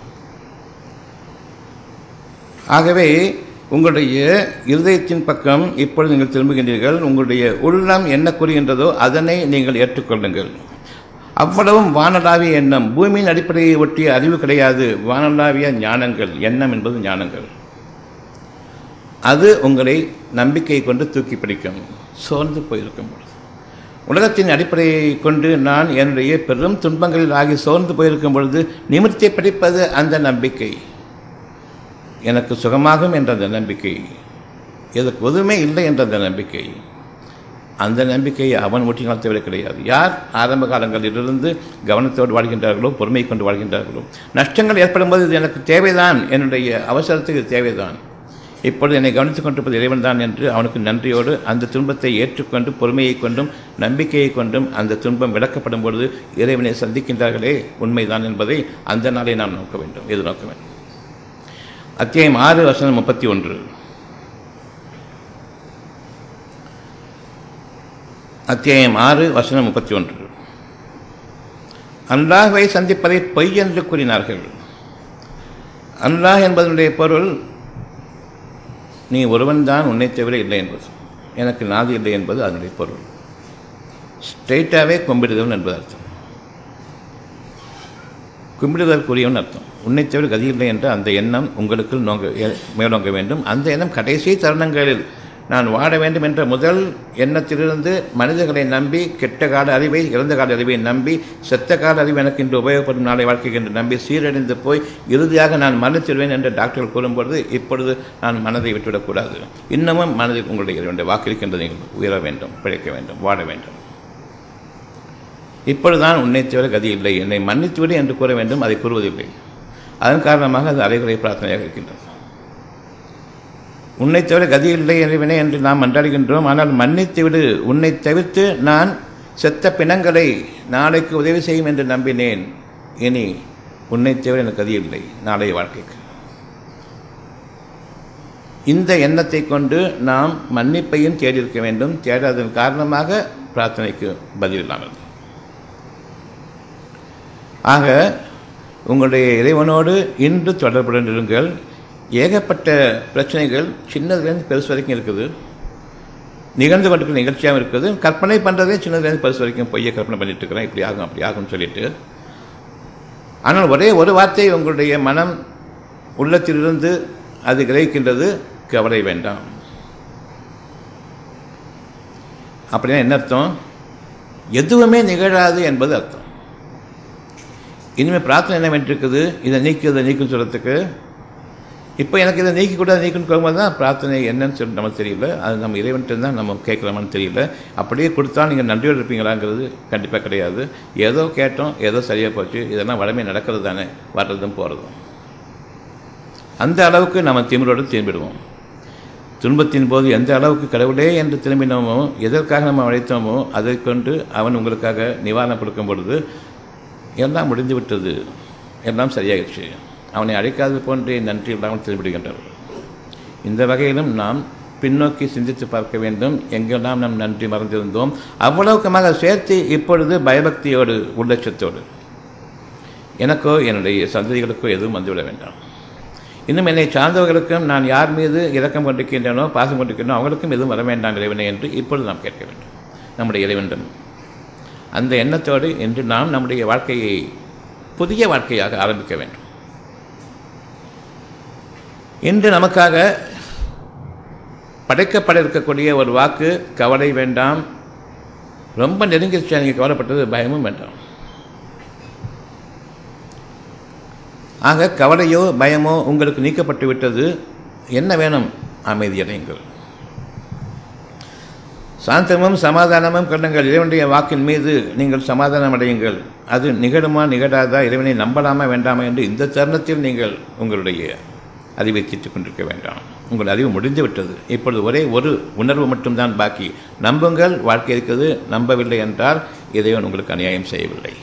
A: ஆகவே உங்களுடைய இருதயத்தின் பக்கம் இப்பொழுது நீங்கள் திரும்புகின்றீர்கள் உங்களுடைய உள்ளம் என்ன கூறுகின்றதோ அதனை நீங்கள் ஏற்றுக்கொள்ளுங்கள் அவ்வளவும் வானலாவிய எண்ணம் பூமியின் அடிப்படையை ஒட்டிய அறிவு கிடையாது வானலாவிய ஞானங்கள் எண்ணம் என்பது ஞானங்கள் அது உங்களை நம்பிக்கை கொண்டு தூக்கி பிடிக்கும் சோர்ந்து போயிருக்கும் பொழுது உலகத்தின் அடிப்படையை கொண்டு நான் என்னுடைய பெரும் துன்பங்களில் ஆகி சோர்ந்து போயிருக்கும் பொழுது நிமிர்த்தி பிடிப்பது அந்த நம்பிக்கை எனக்கு சுகமாகும் என்ற அந்த நம்பிக்கை எதற்கு எதுவுமே இல்லை என்ற அந்த நம்பிக்கை அந்த நம்பிக்கையை அவன் ஊட்டினால் தவிர கிடையாது யார் ஆரம்ப காலங்களிலிருந்து கவனத்தோடு வாழ்கின்றார்களோ பொறுமை கொண்டு வாழ்கின்றார்களோ நஷ்டங்கள் ஏற்படும் போது இது எனக்கு தேவைதான் என்னுடைய அவசரத்துக்கு தேவைதான் இப்பொழுது என்னை கவனித்துக் கொண்டிருப்பது இறைவன் தான் என்று அவனுக்கு நன்றியோடு அந்த துன்பத்தை ஏற்றுக்கொண்டு பொறுமையை கொண்டும் நம்பிக்கையை கொண்டும் அந்த துன்பம் விளக்கப்படும் பொழுது இறைவனை சந்திக்கின்றார்களே உண்மைதான் என்பதை அந்த நாளை நாம் நோக்க வேண்டும் எதிர்நோக்க வேண்டும் அத்தியாயம் ஆறு வசனம் முப்பத்தி ஒன்று அத்தியாயம் ஆறு வசனம் முப்பத்தி ஒன்று அல்லாஹ்வை சந்திப்பதை பொய் என்று கூறினார்கள் அல்லாஹ் என்பதனுடைய பொருள் நீ ஒருவன்தான் உன்னை தவிர இல்லை என்பது எனக்கு நாதி இல்லை என்பது அதனுடைய பொருள் ஸ்ட்ரெயிட்டாகவே கும்பிடுதவன் என்பது அர்த்தம் கும்பிடுதற்குரியவன் அர்த்தம் உன்னை தவிர கதி இல்லை என்ற அந்த எண்ணம் உங்களுக்கு நோங்க மேலோங்க வேண்டும் அந்த எண்ணம் கடைசி தருணங்களில் நான் வாழ வேண்டும் என்ற முதல் எண்ணத்திலிருந்து மனிதர்களை நம்பி கெட்ட கால அறிவை இறந்த கால அறிவை நம்பி செத்த கால அறிவு எனக்கு இன்று உபயோகப்படும் நாளை வாழ்க்கை என்று நம்பி சீரழிந்து போய் இறுதியாக நான் மன்னித்திருவேன் என்று டாக்டர்கள் கூறும்பொழுது இப்பொழுது நான் மனதை விட்டுவிடக்கூடாது இன்னமும் மனதில் உங்களுடைய இறைவனுடைய வாக்கு இருக்கின்றது நீங்கள் உயர வேண்டும் பிழைக்க வேண்டும் வாழ வேண்டும் இப்பொழுதுதான் உன்னை தவிர கதி இல்லை என்னை மன்னித்துவிடு என்று கூற வேண்டும் அதை கூறுவதில்லை அதன் காரணமாக அது அரைகுறை பிரார்த்தனையாக இருக்கின்றது உன்னை தவிர கதி இல்லை இறைவனே என்று நாம் மன்றாடுகின்றோம் ஆனால் மன்னித்து விடு உன்னை தவிர்த்து நான் செத்த பிணங்களை நாளைக்கு உதவி செய்யும் என்று நம்பினேன் இனி உன்னை தவிர எனக்கு கதி இல்லை நாளைய வாழ்க்கைக்கு இந்த எண்ணத்தை கொண்டு நாம் மன்னிப்பையும் தேடியிருக்க வேண்டும் தேடாததன் காரணமாக பிரார்த்தனைக்கு பதில் இல்லாமல் ஆக உங்களுடைய இறைவனோடு இன்று தொடர்புடன் இருங்கள் ஏகப்பட்ட பிரச்சனைகள் சின்னதுலேருந்து பெருசு வரைக்கும் இருக்குது நிகழ்ந்து கொண்டிருக்கிற நிகழ்ச்சியாகவும் இருக்குது கற்பனை பண்ணுறதே சின்னதுலேருந்து பெருசு வரைக்கும் பொய்யை கற்பனை பண்ணிட்டு இருக்கிறேன் இப்படி ஆகும் அப்படி ஆகும்னு சொல்லிட்டு ஆனால் ஒரே ஒரு வார்த்தை உங்களுடைய மனம் உள்ளத்திலிருந்து அது கிரகிக்கின்றது கவலை வேண்டாம் அப்படின்னா என்ன அர்த்தம் எதுவுமே நிகழாது என்பது அர்த்தம் இனிமேல் பிரார்த்தனை என்ன வேண்டியிருக்குது இதை நீக்கு இதை நீக்குன்னு சொல்கிறதுக்கு இப்போ எனக்கு இதை நீக்கக்கூடாது நீக்கணும்னு கேட்கும்போது தான் பிரார்த்தனை என்னன்னு சொல்லி நமக்கு தெரியல அது நம்ம இறைவன்ட்டு தான் நம்ம கேட்குறோமான்னு தெரியல அப்படியே கொடுத்தா நீங்கள் நன்றியோடு இருப்பீங்களாங்கிறது கண்டிப்பாக கிடையாது ஏதோ கேட்டோம் ஏதோ சரியாக போச்சு இதெல்லாம் வளமே நடக்கிறது தானே வர்றதும் போகிறதும் அந்த அளவுக்கு நம்ம திமிரோடு திரும்பிடுவோம் துன்பத்தின் போது எந்த அளவுக்கு கடவுளே என்று திரும்பினோமோ எதற்காக நம்ம அழைத்தோமோ அதை கொண்டு அவன் உங்களுக்காக நிவாரணம் கொடுக்கும் பொழுது எல்லாம் முடிந்து விட்டது எல்லாம் சரியாகிடுச்சு அவனை அழைக்காது போன்றே நன்றி இல்லாமல் திரும்பிடுகின்றனர் இந்த வகையிலும் நாம் பின்னோக்கி சிந்தித்து பார்க்க வேண்டும் எங்கெல்லாம் நாம் நன்றி மறந்திருந்தோம் அவ்வளவுக்குமாக சேர்த்து இப்பொழுது பயபக்தியோடு உள்ளட்சத்தோடு எனக்கோ என்னுடைய சந்ததிகளுக்கோ எதுவும் வந்துவிட வேண்டாம் இன்னும் என்னை சார்ந்தவர்களுக்கும் நான் யார் மீது இரக்கம் கொண்டிருக்கின்றனோ பாசம் கொண்டிருக்கின்றனோ அவங்களுக்கும் எதுவும் வர வேண்டாம் இறைவனை என்று இப்பொழுது நாம் கேட்க வேண்டும் நம்முடைய இறைவனிடம் அந்த எண்ணத்தோடு இன்று நாம் நம்முடைய வாழ்க்கையை புதிய வாழ்க்கையாக ஆரம்பிக்க வேண்டும் இன்று நமக்காக படைக்கப்பட இருக்கக்கூடிய ஒரு வாக்கு கவலை வேண்டாம் ரொம்ப நெருங்கிச்சு நீங்கள் கவலைப்பட்டது பயமும் வேண்டாம் ஆக கவலையோ பயமோ உங்களுக்கு நீக்கப்பட்டு விட்டது என்ன வேணும் அமைதியடையுங்கள் சாந்தமும் சமாதானமும் கொள்ளுங்கள் இறைவனுடைய வாக்கின் மீது நீங்கள் சமாதானம் அடையுங்கள் அது நிகழுமா நிகழாதா இறைவனை நம்பலாமா வேண்டாமா என்று இந்த தருணத்தில் நீங்கள் உங்களுடைய அறிவை தீர்த்துக் கொண்டிருக்க வேண்டாம் உங்கள் அறிவு முடிந்து விட்டது இப்பொழுது ஒரே ஒரு உணர்வு மட்டும்தான் பாக்கி நம்புங்கள் வாழ்க்கை இருக்கிறது நம்பவில்லை என்றால் இறைவன் உங்களுக்கு அநியாயம் செய்யவில்லை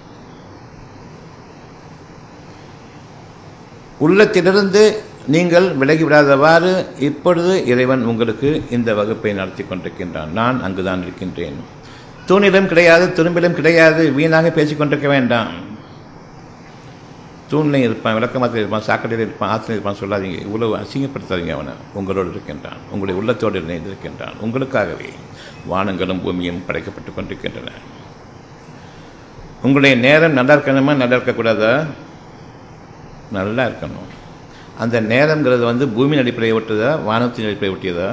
A: உள்ளத்திலிருந்து நீங்கள் விலகிவிடாதவாறு இப்பொழுது இறைவன் உங்களுக்கு இந்த வகுப்பை நடத்தி கொண்டிருக்கின்றான் நான் அங்குதான் இருக்கின்றேன் தூணிலும் கிடையாது துரும்பிலும் கிடையாது வீணாக பேசிக் கொண்டிருக்க வேண்டாம் தூண்லையும் இருப்பான் விளக்கமாத்தில் இருப்பான் சாக்கடையில் இருப்பான் ஆற்றில் இருப்பான் சொல்லாதீங்க இவ்வளவு அசிங்கப்படுத்தாதீங்க அவனை உங்களோடு இருக்கின்றான் உங்களுடைய உள்ளத்தோடு இணைந்திருக்கின்றான் உங்களுக்காகவே வானங்களும் பூமியும் படைக்கப்பட்டு கொண்டிருக்கின்றன உங்களுடைய நேரம் நல்லா இருக்கணுமா நல்லா இருக்கக்கூடாதா நல்லா இருக்கணும் அந்த நேரங்கிறது வந்து பூமியின் அடிப்படையை ஒட்டுதா வானத்தின் அடிப்படையை ஒட்டியதா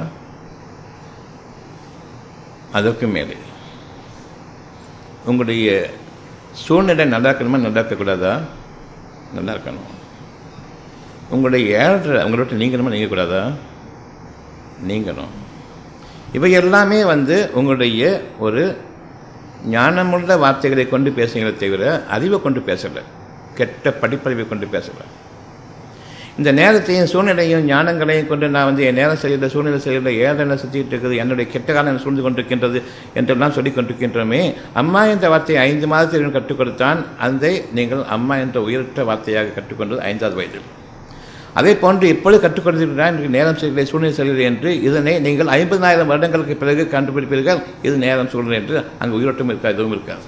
A: அதற்கு மேலே உங்களுடைய சூழ்நிலை நல்லா இருக்கணுமா நல்லா இருக்கக்கூடாதா நல்லா இருக்கணும் உங்களுடைய ஏழரை உங்களை விட்டு நீங்கணுமா நீங்கக்கூடாதா நீங்கணும் இவை எல்லாமே வந்து உங்களுடைய ஒரு ஞானமுள்ள வார்த்தைகளை கொண்டு பேசுகிறத தவிர அறிவை கொண்டு பேசலை கெட்ட படிப்பறிவை கொண்டு பேசலை இந்த நேரத்தையும் சூழ்நிலையும் ஞானங்களையும் கொண்டு நான் வந்து என் நேரம் சரியில்லை சூழ்நிலை சரியில்லை ஏதென்ன சுற்றிட்டு இருக்குது என்னுடைய கெட்ட காலம் சூழ்ந்து கொண்டிருக்கின்றது என்றெல்லாம் சொல்லிக் கொண்டிருக்கின்றோமே அம்மா என்ற வார்த்தையை ஐந்து மாதத்தில் கற்றுக் கொடுத்தான் அதை நீங்கள் அம்மா என்ற உயிரற்ற வார்த்தையாக கற்றுக்கொண்டது ஐந்தாவது வயதில் அதே போன்று இப்பொழுது கற்றுக்கொண்டிருக்கிறார் எனக்கு நேரம் சரியில்லை சூழ்நிலை சரியில்லை என்று இதனை நீங்கள் ஐம்பதாயிரம் வருடங்களுக்கு பிறகு கண்டுபிடிப்பீர்கள் இது நேரம் சூழ்நிலை என்று அங்கு உயிரோட்டம் இருக்காது எதுவும் இருக்காது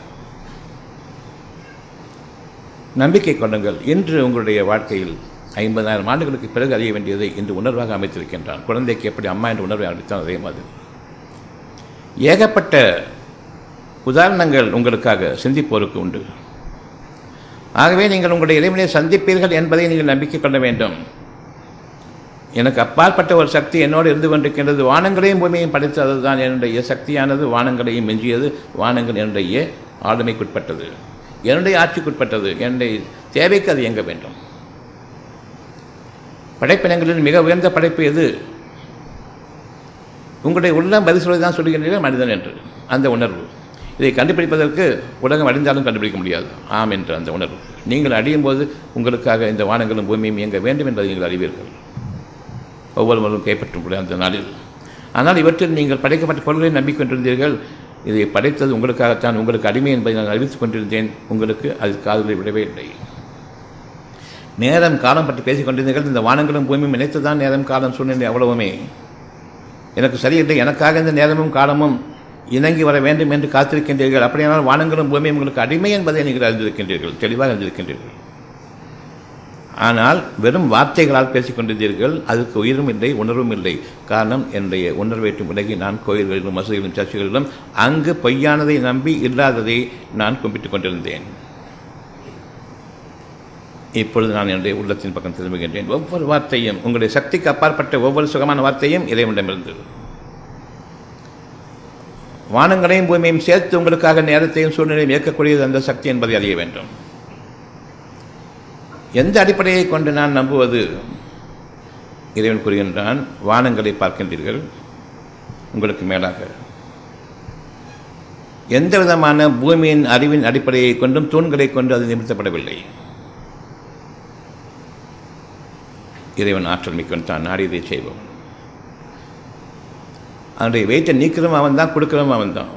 A: நம்பிக்கை கொள்ளுங்கள் இன்று உங்களுடைய வாழ்க்கையில் ஐம்பதாயிரம் ஆண்டுகளுக்கு பிறகு அறிய வேண்டியதை இன்று உணர்வாக அமைத்திருக்கின்றான் குழந்தைக்கு எப்படி அம்மா என்ற உணர்வை அளித்தான் அதே மாதிரி ஏகப்பட்ட உதாரணங்கள் உங்களுக்காக சிந்திப்போருக்கு உண்டு ஆகவே நீங்கள் உங்களுடைய இறைவனை சந்திப்பீர்கள் என்பதை நீங்கள் நம்பிக்கை கொள்ள வேண்டும் எனக்கு அப்பாற்பட்ட ஒரு சக்தி என்னோடு இருந்து கொண்டிருக்கின்றது வானங்களையும் பூமியையும் படைத்தது தான் என்னுடைய சக்தியானது வானங்களையும் மிஞ்சியது வானங்கள் என்னுடைய ஆளுமைக்குட்பட்டது என்னுடைய ஆட்சிக்குட்பட்டது என்னுடைய தேவைக்கு அது இயங்க வேண்டும் படைப்பினங்களில் மிக உயர்ந்த படைப்பு எது உங்களுடைய உள்ளம் பதில் சொல்லி தான் சொல்லுகின்றீர்கள் மனிதன் என்று அந்த உணர்வு இதை கண்டுபிடிப்பதற்கு உலகம் அழிந்தாலும் கண்டுபிடிக்க முடியாது ஆம் என்ற அந்த உணர்வு நீங்கள் அடியும் போது உங்களுக்காக இந்த வானங்களும் பூமியும் இயங்க வேண்டும் என்பதை நீங்கள் அறிவீர்கள் ஒவ்வொருவரும் கைப்பற்றும் கூட அந்த நாளில் ஆனால் இவற்றில் நீங்கள் படைக்கப்பட்ட பொருள்களை நம்பிக்கொண்டிருந்தீர்கள் இதை படைத்தது உங்களுக்காகத்தான் உங்களுக்கு அடிமை என்பதை நான் அறிவித்துக் கொண்டிருந்தேன் உங்களுக்கு அது காதுகளை விடவே இல்லை நேரம் காலம் பற்றி பேசிக் கொண்டிருந்தீர்கள் இந்த வானங்களும் பூமியும் இணைத்துதான் நேரம் காலம் சூழ்நிலை அவ்வளவுமே எனக்கு சரியில்லை எனக்காக இந்த நேரமும் காலமும் இணங்கி வர வேண்டும் என்று காத்திருக்கின்றீர்கள் அப்படியானால் வானங்களும் பூமியும் உங்களுக்கு அடிமை என்பதை நீங்கள் அறிந்திருக்கின்றீர்கள் தெளிவாக அறிந்திருக்கின்றீர்கள் ஆனால் வெறும் வார்த்தைகளால் பேசிக் கொண்டிருந்தீர்கள் அதுக்கு உயிரும் இல்லை உணர்வும் இல்லை காரணம் என்னுடைய உணர்வேற்றும் விலகி நான் கோயில்களிலும் மசூதிகளிலும் சர்ச்சைகளிலும் அங்கு பொய்யானதை நம்பி இல்லாததை நான் கும்பிட்டுக் கொண்டிருந்தேன் இப்பொழுது நான் என்னுடைய உள்ளத்தின் பக்கம் திரும்புகின்றேன் ஒவ்வொரு வார்த்தையும் உங்களுடைய சக்திக்கு அப்பாற்பட்ட ஒவ்வொரு சுகமான வார்த்தையும் இறைவனிடமிருந்து வானங்களையும் பூமியையும் சேர்த்து உங்களுக்காக நேரத்தையும் சூழ்நிலையும் இயக்கக்கூடியது அந்த சக்தி என்பதை அறிய வேண்டும் எந்த அடிப்படையை கொண்டு நான் நம்புவது இறைவன் கூறுகின்றான் வானங்களை பார்க்கின்றீர்கள் உங்களுக்கு மேலாக எந்த விதமான பூமியின் அறிவின் அடிப்படையை கொண்டும் தூண்களை கொண்டு அது நிமித்தப்படவில்லை இறைவன் ஆற்றல் மிக்கவன் தான் நாடியதை செய்வோம் அதனுடைய வெயிட்டை நீக்கிறவன் அவன் தான் கொடுக்குறவன் அவன் தான்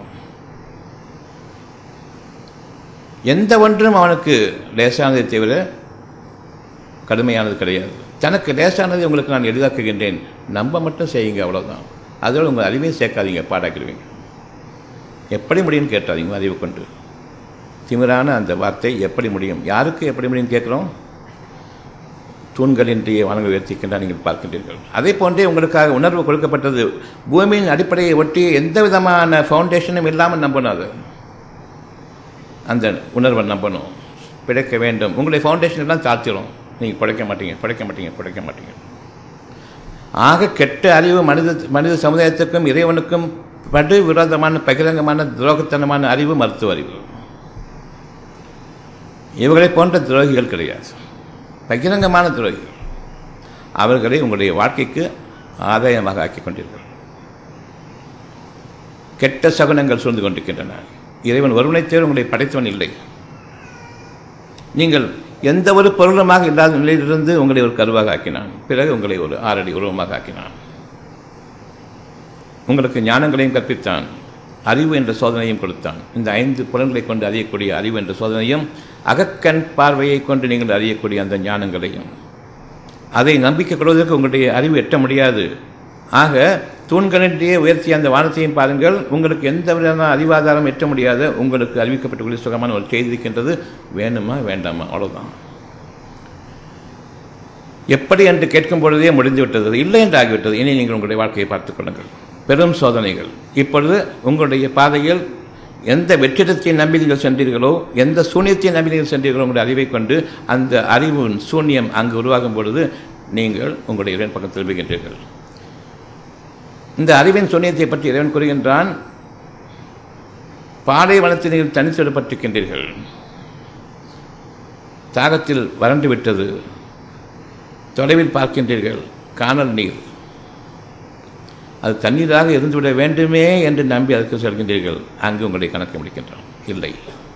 A: எந்த ஒன்றும் அவனுக்கு லேசானதை தவிர கடுமையானது கிடையாது தனக்கு லேசானதை உங்களுக்கு நான் எளிதாக்குகின்றேன் நம்ப மட்டும் செய்யுங்க அவ்வளோதான் அதோடு உங்கள் அறிவை சேர்க்காதீங்க பாடாக்கிடுவீங்க எப்படி முடியும்னு கேட்டாதீங்க அறிவு கொண்டு திமிரான அந்த வார்த்தை எப்படி முடியும் யாருக்கு எப்படி முடியும் கேட்குறோம் தூண்களின்றி வணங்க உயர்த்திக்கின்றால் நீங்கள் பார்க்கின்றீர்கள் அதே போன்றே உங்களுக்காக உணர்வு கொடுக்கப்பட்டது பூமியின் அடிப்படையை ஒட்டி எந்த விதமான ஃபவுண்டேஷனும் இல்லாமல் நம்பணும் அது அந்த உணர்வை நம்பணும் பிழைக்க வேண்டும் உங்களுடைய ஃபவுண்டேஷன் எல்லாம் தாழ்த்திடும் நீங்கள் பிழைக்க மாட்டீங்க பிழைக்க மாட்டீங்க பிழைக்க மாட்டீங்க ஆக கெட்ட அறிவு மனித மனித சமுதாயத்துக்கும் இறைவனுக்கும் படு விரோதமான பகிரங்கமான துரோகத்தனமான அறிவு மருத்துவ அறிவு இவர்களை போன்ற துரோகிகள் கிடையாது பகிரங்கமான துரோகிகள் அவர்களை உங்களுடைய வாழ்க்கைக்கு ஆதாயமாக ஆக்கிக் கொண்டீர்கள் கெட்ட சகுனங்கள் சூழ்ந்து கொண்டிருக்கின்றன இறைவன் ஒருவனை தேர்வு உங்களை படைத்தவன் இல்லை நீங்கள் எந்த ஒரு பொருளுமாக இல்லாத நிலையிலிருந்து உங்களை ஒரு கருவாக ஆக்கினான் பிறகு உங்களை ஒரு ஆறடி உருவமாக ஆக்கினான் உங்களுக்கு ஞானங்களையும் கற்பித்தான் அறிவு என்ற சோதனையும் கொடுத்தான் இந்த ஐந்து புலன்களை கொண்டு அறியக்கூடிய அறிவு என்ற சோதனையும் அகக்கண் பார்வையை கொண்டு நீங்கள் அறியக்கூடிய அந்த ஞானங்களையும் அதை நம்பிக்கை கொள்வதற்கு உங்களுடைய அறிவு எட்ட முடியாது ஆக தூண்களின்றே உயர்த்திய அந்த வானத்தையும் பாருங்கள் உங்களுக்கு எந்த விதமான அறிவாதாரம் எட்ட முடியாத உங்களுக்கு அறிவிக்கப்பட்டுள்ள சுகமான ஒரு செய்தி இருக்கின்றது வேணுமா வேண்டாமா அவ்வளோதான் எப்படி என்று கேட்கும் பொழுதே முடிந்து விட்டது இல்லை என்று ஆகிவிட்டது இனி நீங்கள் உங்களுடைய வாழ்க்கையை பார்த்துக் கொள்ளுங்கள் பெரும் சோதனைகள் இப்பொழுது உங்களுடைய பாதையில் எந்த வெற்றிடத்தை நம்பி நீங்கள் சென்றீர்களோ எந்த சூன்யத்தை நம்பி நீங்கள் சென்றீர்களோ உங்களுடைய அறிவை கொண்டு அந்த அறிவின் சூன்யம் அங்கு உருவாகும் பொழுது நீங்கள் உங்களுடைய இறைவன் பக்கம் திரும்புகின்றீர்கள் இந்த அறிவின் சூன்யத்தை பற்றி இறைவன் கூறுகின்றான் பாலைவனத்தில் நீங்கள் தனித்திடப்பட்டிருக்கின்றீர்கள் தாகத்தில் வறண்டு விட்டது தொலைவில் பார்க்கின்றீர்கள் காணல் நீர் அது தண்ணீராக இருந்துவிட வேண்டுமே என்று நம்பி அதற்கு செல்கின்றீர்கள் அங்கு உங்களுடைய கணக்கை முடிக்கின்றோம் இல்லை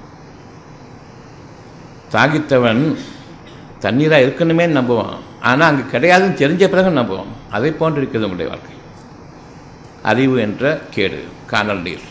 A: தாகித்தவன் தண்ணீராக இருக்கணுமே நம்புவான் ஆனால் அங்கு கிடையாதுன்னு தெரிஞ்ச பிறகு நம்புவான் அதை போன்று இருக்கிறது உங்களுடைய வாழ்க்கை அறிவு என்ற கேடு காணல் நீர்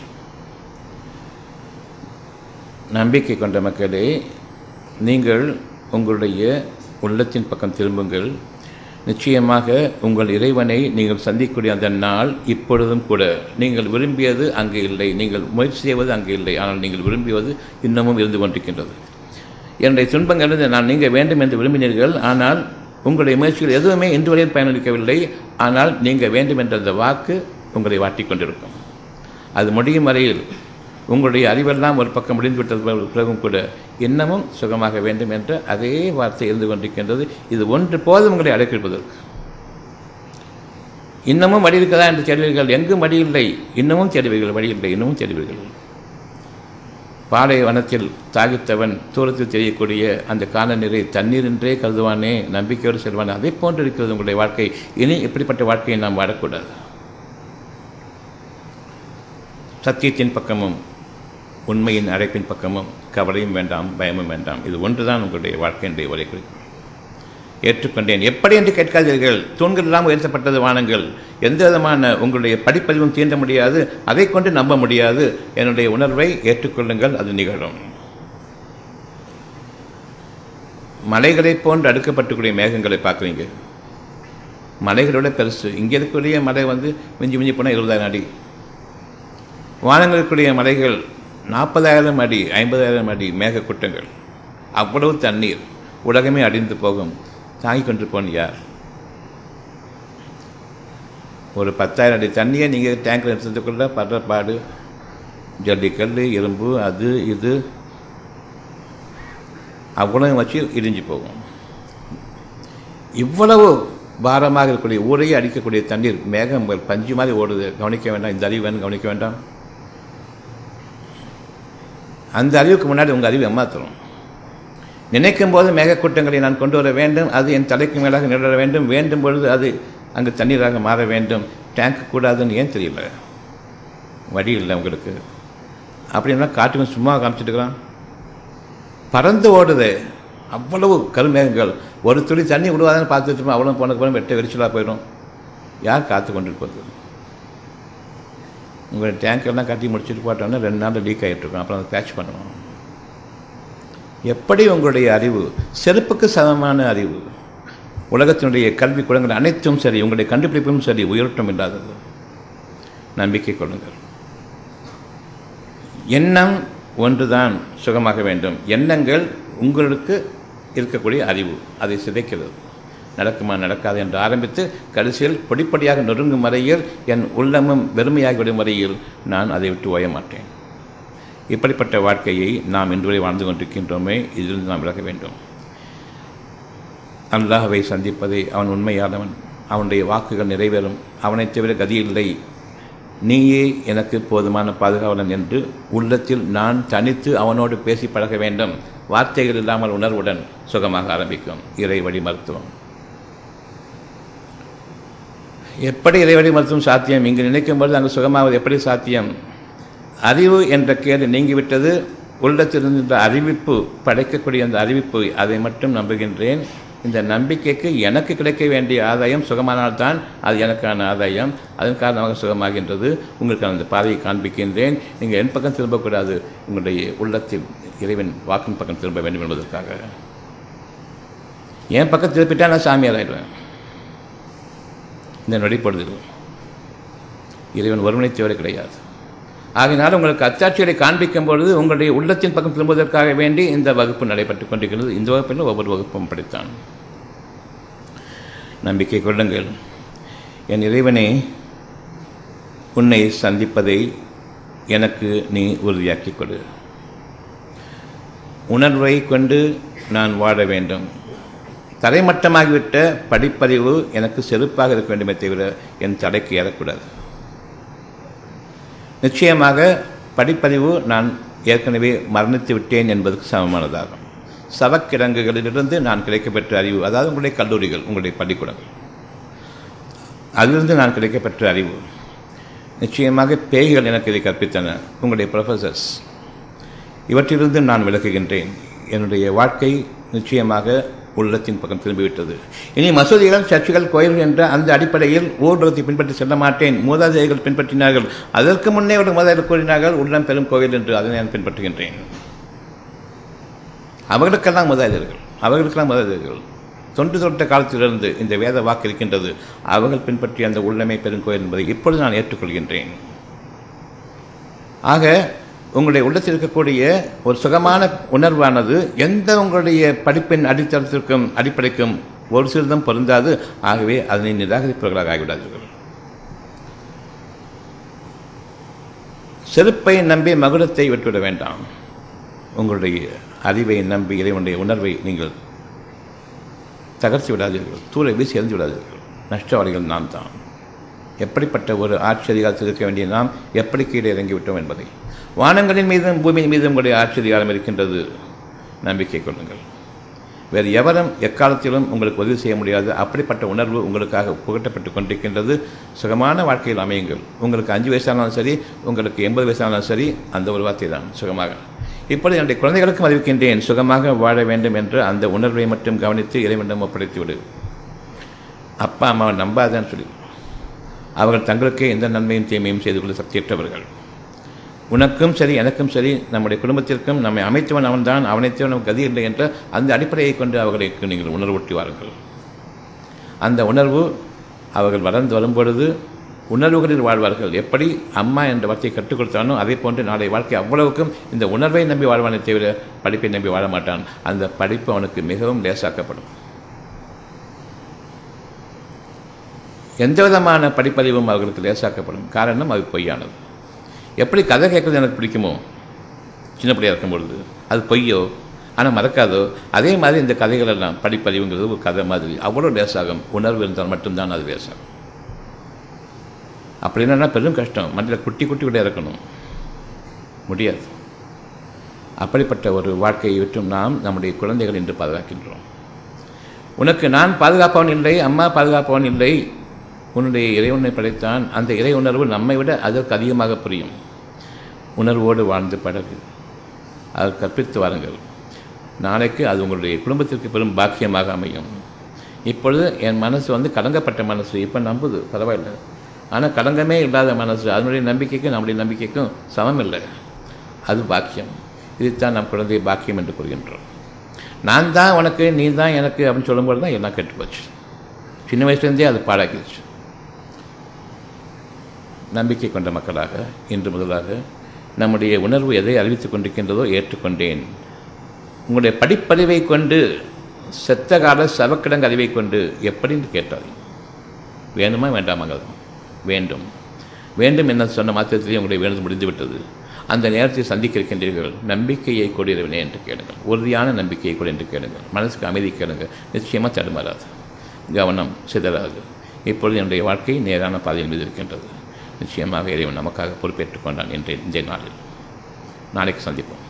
A: நம்பிக்கை கொண்ட மக்களே நீங்கள் உங்களுடைய உள்ளத்தின் பக்கம் திரும்புங்கள் நிச்சயமாக உங்கள் இறைவனை நீங்கள் சந்திக்கக்கூடிய அந்த நாள் இப்பொழுதும் கூட நீங்கள் விரும்பியது அங்கே இல்லை நீங்கள் முயற்சி செய்வது அங்கே இல்லை ஆனால் நீங்கள் விரும்பியது இன்னமும் இருந்து கொண்டிருக்கின்றது என்னுடைய துன்பங்களிலிருந்து நான் நீங்கள் வேண்டும் என்று விரும்பினீர்கள் ஆனால் உங்களுடைய முயற்சிகள் எதுவுமே இன்று வரையில் பயனளிக்கவில்லை ஆனால் நீங்கள் வேண்டும் என்ற அந்த வாக்கு உங்களை வாட்டிக் கொண்டிருக்கும் அது முடியும் வரையில் உங்களுடைய அறிவெல்லாம் ஒரு பக்கம் முடிந்து விட்டது பிறகும் கூட இன்னமும் சுகமாக வேண்டும் என்ற அதே வார்த்தை இருந்து கொண்டிருக்கின்றது இது ஒன்று போதும் உங்களை அடைக்கிருப்பதற்கு இன்னமும் வழி இருக்கிறதா என்று தேடுவீர்கள் எங்கும் வழி இல்லை இன்னமும் தேடுவீர்கள் வழி இல்லை இன்னமும் தேடுவீர்கள் பாலை வனத்தில் தாகித்தவன் தூரத்தில் தெரியக்கூடிய அந்த கால நீரை தண்ணீரின்றே கருதுவானே நம்பிக்கையோடு செல்வானே அதை போன்று இருக்கிறது உங்களுடைய வாழ்க்கை இனி இப்படிப்பட்ட வாழ்க்கையை நாம் வாழக்கூடாது சத்தியத்தின் பக்கமும் உண்மையின் அழைப்பின் பக்கமும் கவலையும் வேண்டாம் பயமும் வேண்டாம் இது ஒன்றுதான் உங்களுடைய வாழ்க்கையினுடைய ஒரே குறிப்பு ஏற்றுக்கொண்டேன் எப்படி என்று கேட்காதீர்கள் தூண்கள் எல்லாம் உயர்த்தப்பட்டது வானங்கள் எந்த விதமான உங்களுடைய படிப்பறிவும் தீண்ட முடியாது அதை கொண்டு நம்ப முடியாது என்னுடைய உணர்வை ஏற்றுக்கொள்ளுங்கள் அது நிகழும் மலைகளைப் போன்று அடுக்கப்பட்டுக்கூடிய மேகங்களை பார்க்குறீங்க மலைகளோட பெருசு இங்கே இருக்கக்கூடிய மலை வந்து மிஞ்சி மிஞ்சி போனால் இருபதாயிரம் அடி வானங்களுக்குரிய மலைகள் நாற்பதாயிரம் அடி ஐம்பதாயிரம் அடி மேகக்கூட்டங்கள் அவ்வளவு தண்ணீர் உலகமே அடிந்து போகும் தாங்கி கொண்டு போன யார் ஒரு பத்தாயிரம் அடி தண்ணியை நீங்கள் டேங்கில் எடுத்ததுக்குள்ள படுற பாடு ஜல்லிக்கல் இரும்பு அது இது அவ்வளவு வச்சு இடிஞ்சு போகும் இவ்வளவு பாரமாக இருக்கக்கூடிய ஊரையே அடிக்கக்கூடிய தண்ணீர் மேகம் பஞ்சு மாதிரி ஓடுது கவனிக்க வேண்டாம் இந்த அறிவு வேணும் கவனிக்க வேண்டாம் அந்த அறிவுக்கு முன்னாடி உங்கள் அறிவு ஏமாத்துறோம் நினைக்கும் போது மேகக்கூட்டங்களை நான் கொண்டு வர வேண்டும் அது என் தலைக்கு மேலாக நிழற வேண்டும் வேண்டும் பொழுது அது அங்கு தண்ணீராக மாற வேண்டும் டேங்க் கூடாதுன்னு ஏன் தெரியல வழி இல்லை உங்களுக்கு அப்படின்னா காட்டுக்கு சும்மா காமிச்சிட்டுக்கிறான் பறந்து ஓடுது அவ்வளவு கருமேகங்கள் ஒரு துளி தண்ணி விடுவாதான்னு பார்த்து வச்சுப்போம் அவ்வளோ போனதுக்கு அப்புறம் வெட்ட வெறிச்சலாக போயிடும் யார் காத்து கொண்டிருப்பது உங்கள் டேங்கர்லாம் கட்டி முடிச்சுட்டு போட்டோன்னா ரெண்டு நாள் லீக் ஆகிட்டு இருக்கும் அப்புறம் அதை பேட்ச் பண்ணுவோம் எப்படி உங்களுடைய அறிவு செருப்புக்கு சமமான அறிவு உலகத்தினுடைய கல்வி குளங்கள் அனைத்தும் சரி உங்களுடைய கண்டுபிடிப்பும் சரி உயர்த்தம் இல்லாதது நம்பிக்கை கொள்ளுங்கள் எண்ணம் ஒன்றுதான் சுகமாக வேண்டும் எண்ணங்கள் உங்களுக்கு இருக்கக்கூடிய அறிவு அதை சிதைக்கிறது நடக்குமா நடக்காது என்று ஆரம்பித்து கடைசியில் பொடிப்படியாக நொறுங்கும் வரையில் என் உள்ளமும் வெறுமையாகிவிடும் வரையில் நான் அதை விட்டு ஓய மாட்டேன் இப்படிப்பட்ட வாழ்க்கையை நாம் இன்று வரை வாழ்ந்து கொண்டிருக்கின்றோமே இதிலிருந்து நாம் விலக வேண்டும் அல்லாஹவை சந்திப்பதை அவன் உண்மையானவன் அவனுடைய வாக்குகள் நிறைவேறும் அவனைத் தவிர கதியில்லை நீயே எனக்கு போதுமான பாதுகாவலன் என்று உள்ளத்தில் நான் தனித்து அவனோடு பேசி பழக வேண்டும் வார்த்தைகள் இல்லாமல் உணர்வுடன் சுகமாக ஆரம்பிக்கும் இறை வழி மருத்துவம் எப்படி இறைவழி மருத்துவம் சாத்தியம் இங்கு நினைக்கும் பொழுது அங்கு சுகமாவது எப்படி சாத்தியம் அறிவு என்ற கேடு நீங்கிவிட்டது உள்ளத்திலிருந்து இந்த அறிவிப்பு படைக்கக்கூடிய அந்த அறிவிப்பு அதை மட்டும் நம்புகின்றேன் இந்த நம்பிக்கைக்கு எனக்கு கிடைக்க வேண்டிய ஆதாயம் சுகமானால்தான் அது எனக்கான ஆதாயம் அதன் காரணமாக சுகமாகின்றது உங்களுக்கு அந்த பாதையை காண்பிக்கின்றேன் நீங்கள் என் பக்கம் திரும்பக்கூடாது உங்களுடைய உள்ளத்தில் இறைவன் வாக்கின் பக்கம் திரும்ப வேண்டும் என்பதற்காக என் பக்கம் திருப்பிட்டா நான் சாமியார் ஆயிடுவேன் இந்த நொடிப்படுதல் இறைவன் ஒருவனை தவிர கிடையாது ஆகையினால் உங்களுக்கு அத்தாட்சிகளை காண்பிக்கும் பொழுது உங்களுடைய உள்ளத்தின் பக்கம் திரும்புவதற்காக வேண்டி இந்த வகுப்பு நடைபெற்றுக் கொண்டிருக்கிறது இந்த வகுப்பில் ஒவ்வொரு வகுப்பும் படித்தான் நம்பிக்கை கொள்ளுங்கள் என் இறைவனே உன்னை சந்திப்பதை எனக்கு நீ உறுதியாக்கிக் கொடு உணர்வை கொண்டு நான் வாழ வேண்டும் தரைமட்டமாகிவிட்ட படிப்பறிவு எனக்கு செருப்பாக இருக்க வேண்டுமே தவிர என் தடைக்கு ஏறக்கூடாது நிச்சயமாக படிப்பறிவு நான் ஏற்கனவே மரணித்து விட்டேன் என்பதற்கு சமமானதாகும் சவக்கிடங்குகளிலிருந்து நான் கிடைக்கப்பெற்ற அறிவு அதாவது உங்களுடைய கல்லூரிகள் உங்களுடைய பள்ளிக்கூடங்கள் அதிலிருந்து நான் கிடைக்கப்பெற்ற அறிவு நிச்சயமாக பேய்கள் எனக்கு இதை கற்பித்தன உங்களுடைய ப்ரொஃபஸர்ஸ் இவற்றிலிருந்து நான் விளக்குகின்றேன் என்னுடைய வாழ்க்கை நிச்சயமாக உள்ளத்தின் பக்கம் திரும்பிவிட்டது இனி மசூதிகள் சர்ச்சுகள் கோயில்கள் என்ற அந்த அடிப்படையில் ஊர்வலத்தை பின்பற்றி செல்ல மாட்டேன் மூதாதையர்கள் பின்பற்றினார்கள் அதற்கு முன்னே ஒரு முதலில் கூறினார்கள் உள்ளம் பெரும் கோயில் என்று அதனை நான் பின்பற்றுகின்றேன் அவர்களுக்கெல்லாம் முதலியர்கள் அவர்களுக்கெல்லாம் முதலியர்கள் தொன்று தொட்ட காலத்திலிருந்து இந்த வேத வாக்கு இருக்கின்றது அவர்கள் பின்பற்றிய அந்த உள்ளமை பெருங்கோயில் என்பதை இப்பொழுது நான் ஏற்றுக்கொள்கின்றேன் ஆக உங்களுடைய உள்ளத்தில் இருக்கக்கூடிய ஒரு சுகமான உணர்வானது எந்த உங்களுடைய படிப்பின் அடித்தளத்திற்கும் அடிப்படைக்கும் ஒரு சிறிதும் பொருந்தாது ஆகவே அதனை நிராகரிப்பவர்களாக ஆகிவிடாதீர்கள் செருப்பை நம்பி மகுடத்தை விட்டுவிட வேண்டாம் உங்களுடைய அறிவை நம்பி இறைவனுடைய உணர்வை நீங்கள் தகர்த்து விடாதீர்கள் தூளை வீசி எறிந்து விடாதீர்கள் நஷ்டவாளிகள் நாம் தான் எப்படிப்பட்ட ஒரு ஆட்சி அதிகாரத்தில் இருக்க வேண்டிய நாம் எப்படி கீழே இறங்கிவிட்டோம் என்பதை வானங்களின் மீதும் பூமியின் மீதும் உங்களுடைய ஆட்சி அதிகாரம் இருக்கின்றது நம்பிக்கை கொள்ளுங்கள் வேறு எவரும் எக்காலத்திலும் உங்களுக்கு உதவி செய்ய முடியாது அப்படிப்பட்ட உணர்வு உங்களுக்காக புகட்டப்பட்டு கொண்டிருக்கின்றது சுகமான வாழ்க்கையில் அமையுங்கள் உங்களுக்கு அஞ்சு வயசானாலும் சரி உங்களுக்கு எண்பது வயசானாலும் சரி அந்த ஒரு வார்த்தை தான் சுகமாக இப்பொழுது என்னுடைய குழந்தைகளுக்கும் அறிவிக்கின்றேன் சுகமாக வாழ வேண்டும் என்று அந்த உணர்வை மட்டும் கவனித்து இறைவனிடம் ஒப்படைத்து விடு அப்பா அம்மாவை நம்பாதன்னு சொல்லி அவர்கள் தங்களுக்கே எந்த நன்மையும் தீமையும் செய்து கொள்ள சக்தியற்றவர்கள் உனக்கும் சரி எனக்கும் சரி நம்முடைய குடும்பத்திற்கும் நம்மை அமைத்தவன் அவன்தான் அவனைத்தவன் நமக்கு கதி இல்லை என்ற அந்த அடிப்படையை கொண்டு அவர்களுக்கு நீங்கள் உணர்வூட்டி வாருங்கள் அந்த உணர்வு அவர்கள் வளர்ந்து வரும்பொழுது உணர்வுகளில் வாழ்வார்கள் எப்படி அம்மா என்ற வார்த்தையை கற்றுக் கொடுத்தானோ அதே போன்று நாளை வாழ்க்கை அவ்வளவுக்கும் இந்த உணர்வை நம்பி வாழ்வானே தவிர படிப்பை நம்பி வாழ மாட்டான் அந்த படிப்பு அவனுக்கு மிகவும் லேசாக்கப்படும் எந்த விதமான படிப்பறிவும் அவர்களுக்கு லேசாக்கப்படும் காரணம் அது பொய்யானது எப்படி கதை கேட்குறது எனக்கு பிடிக்குமோ சின்ன பிள்ளையாக இருக்கும் பொழுது அது பொய்யோ ஆனால் மறக்காதோ அதே மாதிரி இந்த கதைகள் எல்லாம் படிப்பறிவுங்கிறது ஒரு கதை மாதிரி அவ்வளோ லேசாகும் உணர்வு இருந்தால் மட்டும்தான் அது லேசாகும் அப்படி என்னன்னா பெரும் கஷ்டம் மண்டியில் குட்டி குட்டி விட இறக்கணும் முடியாது அப்படிப்பட்ட ஒரு வாழ்க்கையை விட்டும் நாம் நம்முடைய குழந்தைகள் என்று பாதுகாக்கின்றோம் உனக்கு நான் பாதுகாப்பவன் இல்லை அம்மா பாதுகாப்பவன் இல்லை உன்னுடைய இறைவனை படைத்தான் அந்த இறை உணர்வு நம்மை விட அதற்கு அதிகமாக புரியும் உணர்வோடு வாழ்ந்து பழகு அது கற்பித்து வாருங்கள் நாளைக்கு அது உங்களுடைய குடும்பத்திற்கு பெரும் பாக்கியமாக அமையும் இப்பொழுது என் மனசு வந்து கலங்கப்பட்ட மனசு இப்போ நம்புது பரவாயில்ல ஆனால் களங்கமே இல்லாத மனசு அதனுடைய நம்பிக்கைக்கும் நம்முடைய நம்பிக்கைக்கும் சமம் இல்லை அது பாக்கியம் இதைத்தான் நம் குழந்தை பாக்கியம் என்று கூறுகின்றோம் நான் தான் உனக்கு நீ தான் எனக்கு அப்படின்னு சொல்லும்போது தான் எல்லாம் கெட்டு போச்சு சின்ன வயசுலேருந்தே அது பாழாக்கிடுச்சு நம்பிக்கை கொண்ட மக்களாக இன்று முதலாக நம்முடைய உணர்வு எதை அறிவித்துக் கொண்டிருக்கின்றதோ ஏற்றுக்கொண்டேன் உங்களுடைய படிப்பறிவை கொண்டு செத்த கால சவக்கிடங்கு அறிவை கொண்டு எப்படின்னு கேட்டார் வேணுமா வேண்டாமாங்கிறது வேண்டும் வேண்டும் என்ன சொன்ன மாத்திரத்திலேயே உங்களுடைய வேண்டு முடிந்துவிட்டது அந்த நேரத்தை சந்திக்க இருக்கின்றீர்கள் நம்பிக்கையை கொடிறவனே என்று கேளுங்கள் உறுதியான நம்பிக்கையை கொடு என்று கேளுங்கள் மனசுக்கு அமைதி கேளுங்க நிச்சயமாக தடுமாறாது கவனம் சிதறாது இப்பொழுது என்னுடைய வாழ்க்கை நேரான பாதையின் மீது இருக்கின்றது நிச்சயமாக இறைவன் நமக்காக பொறுப்பேற்றுக் கொண்டான் இன்றைய இந்த நாளில் நாளைக்கு சந்திப்போம்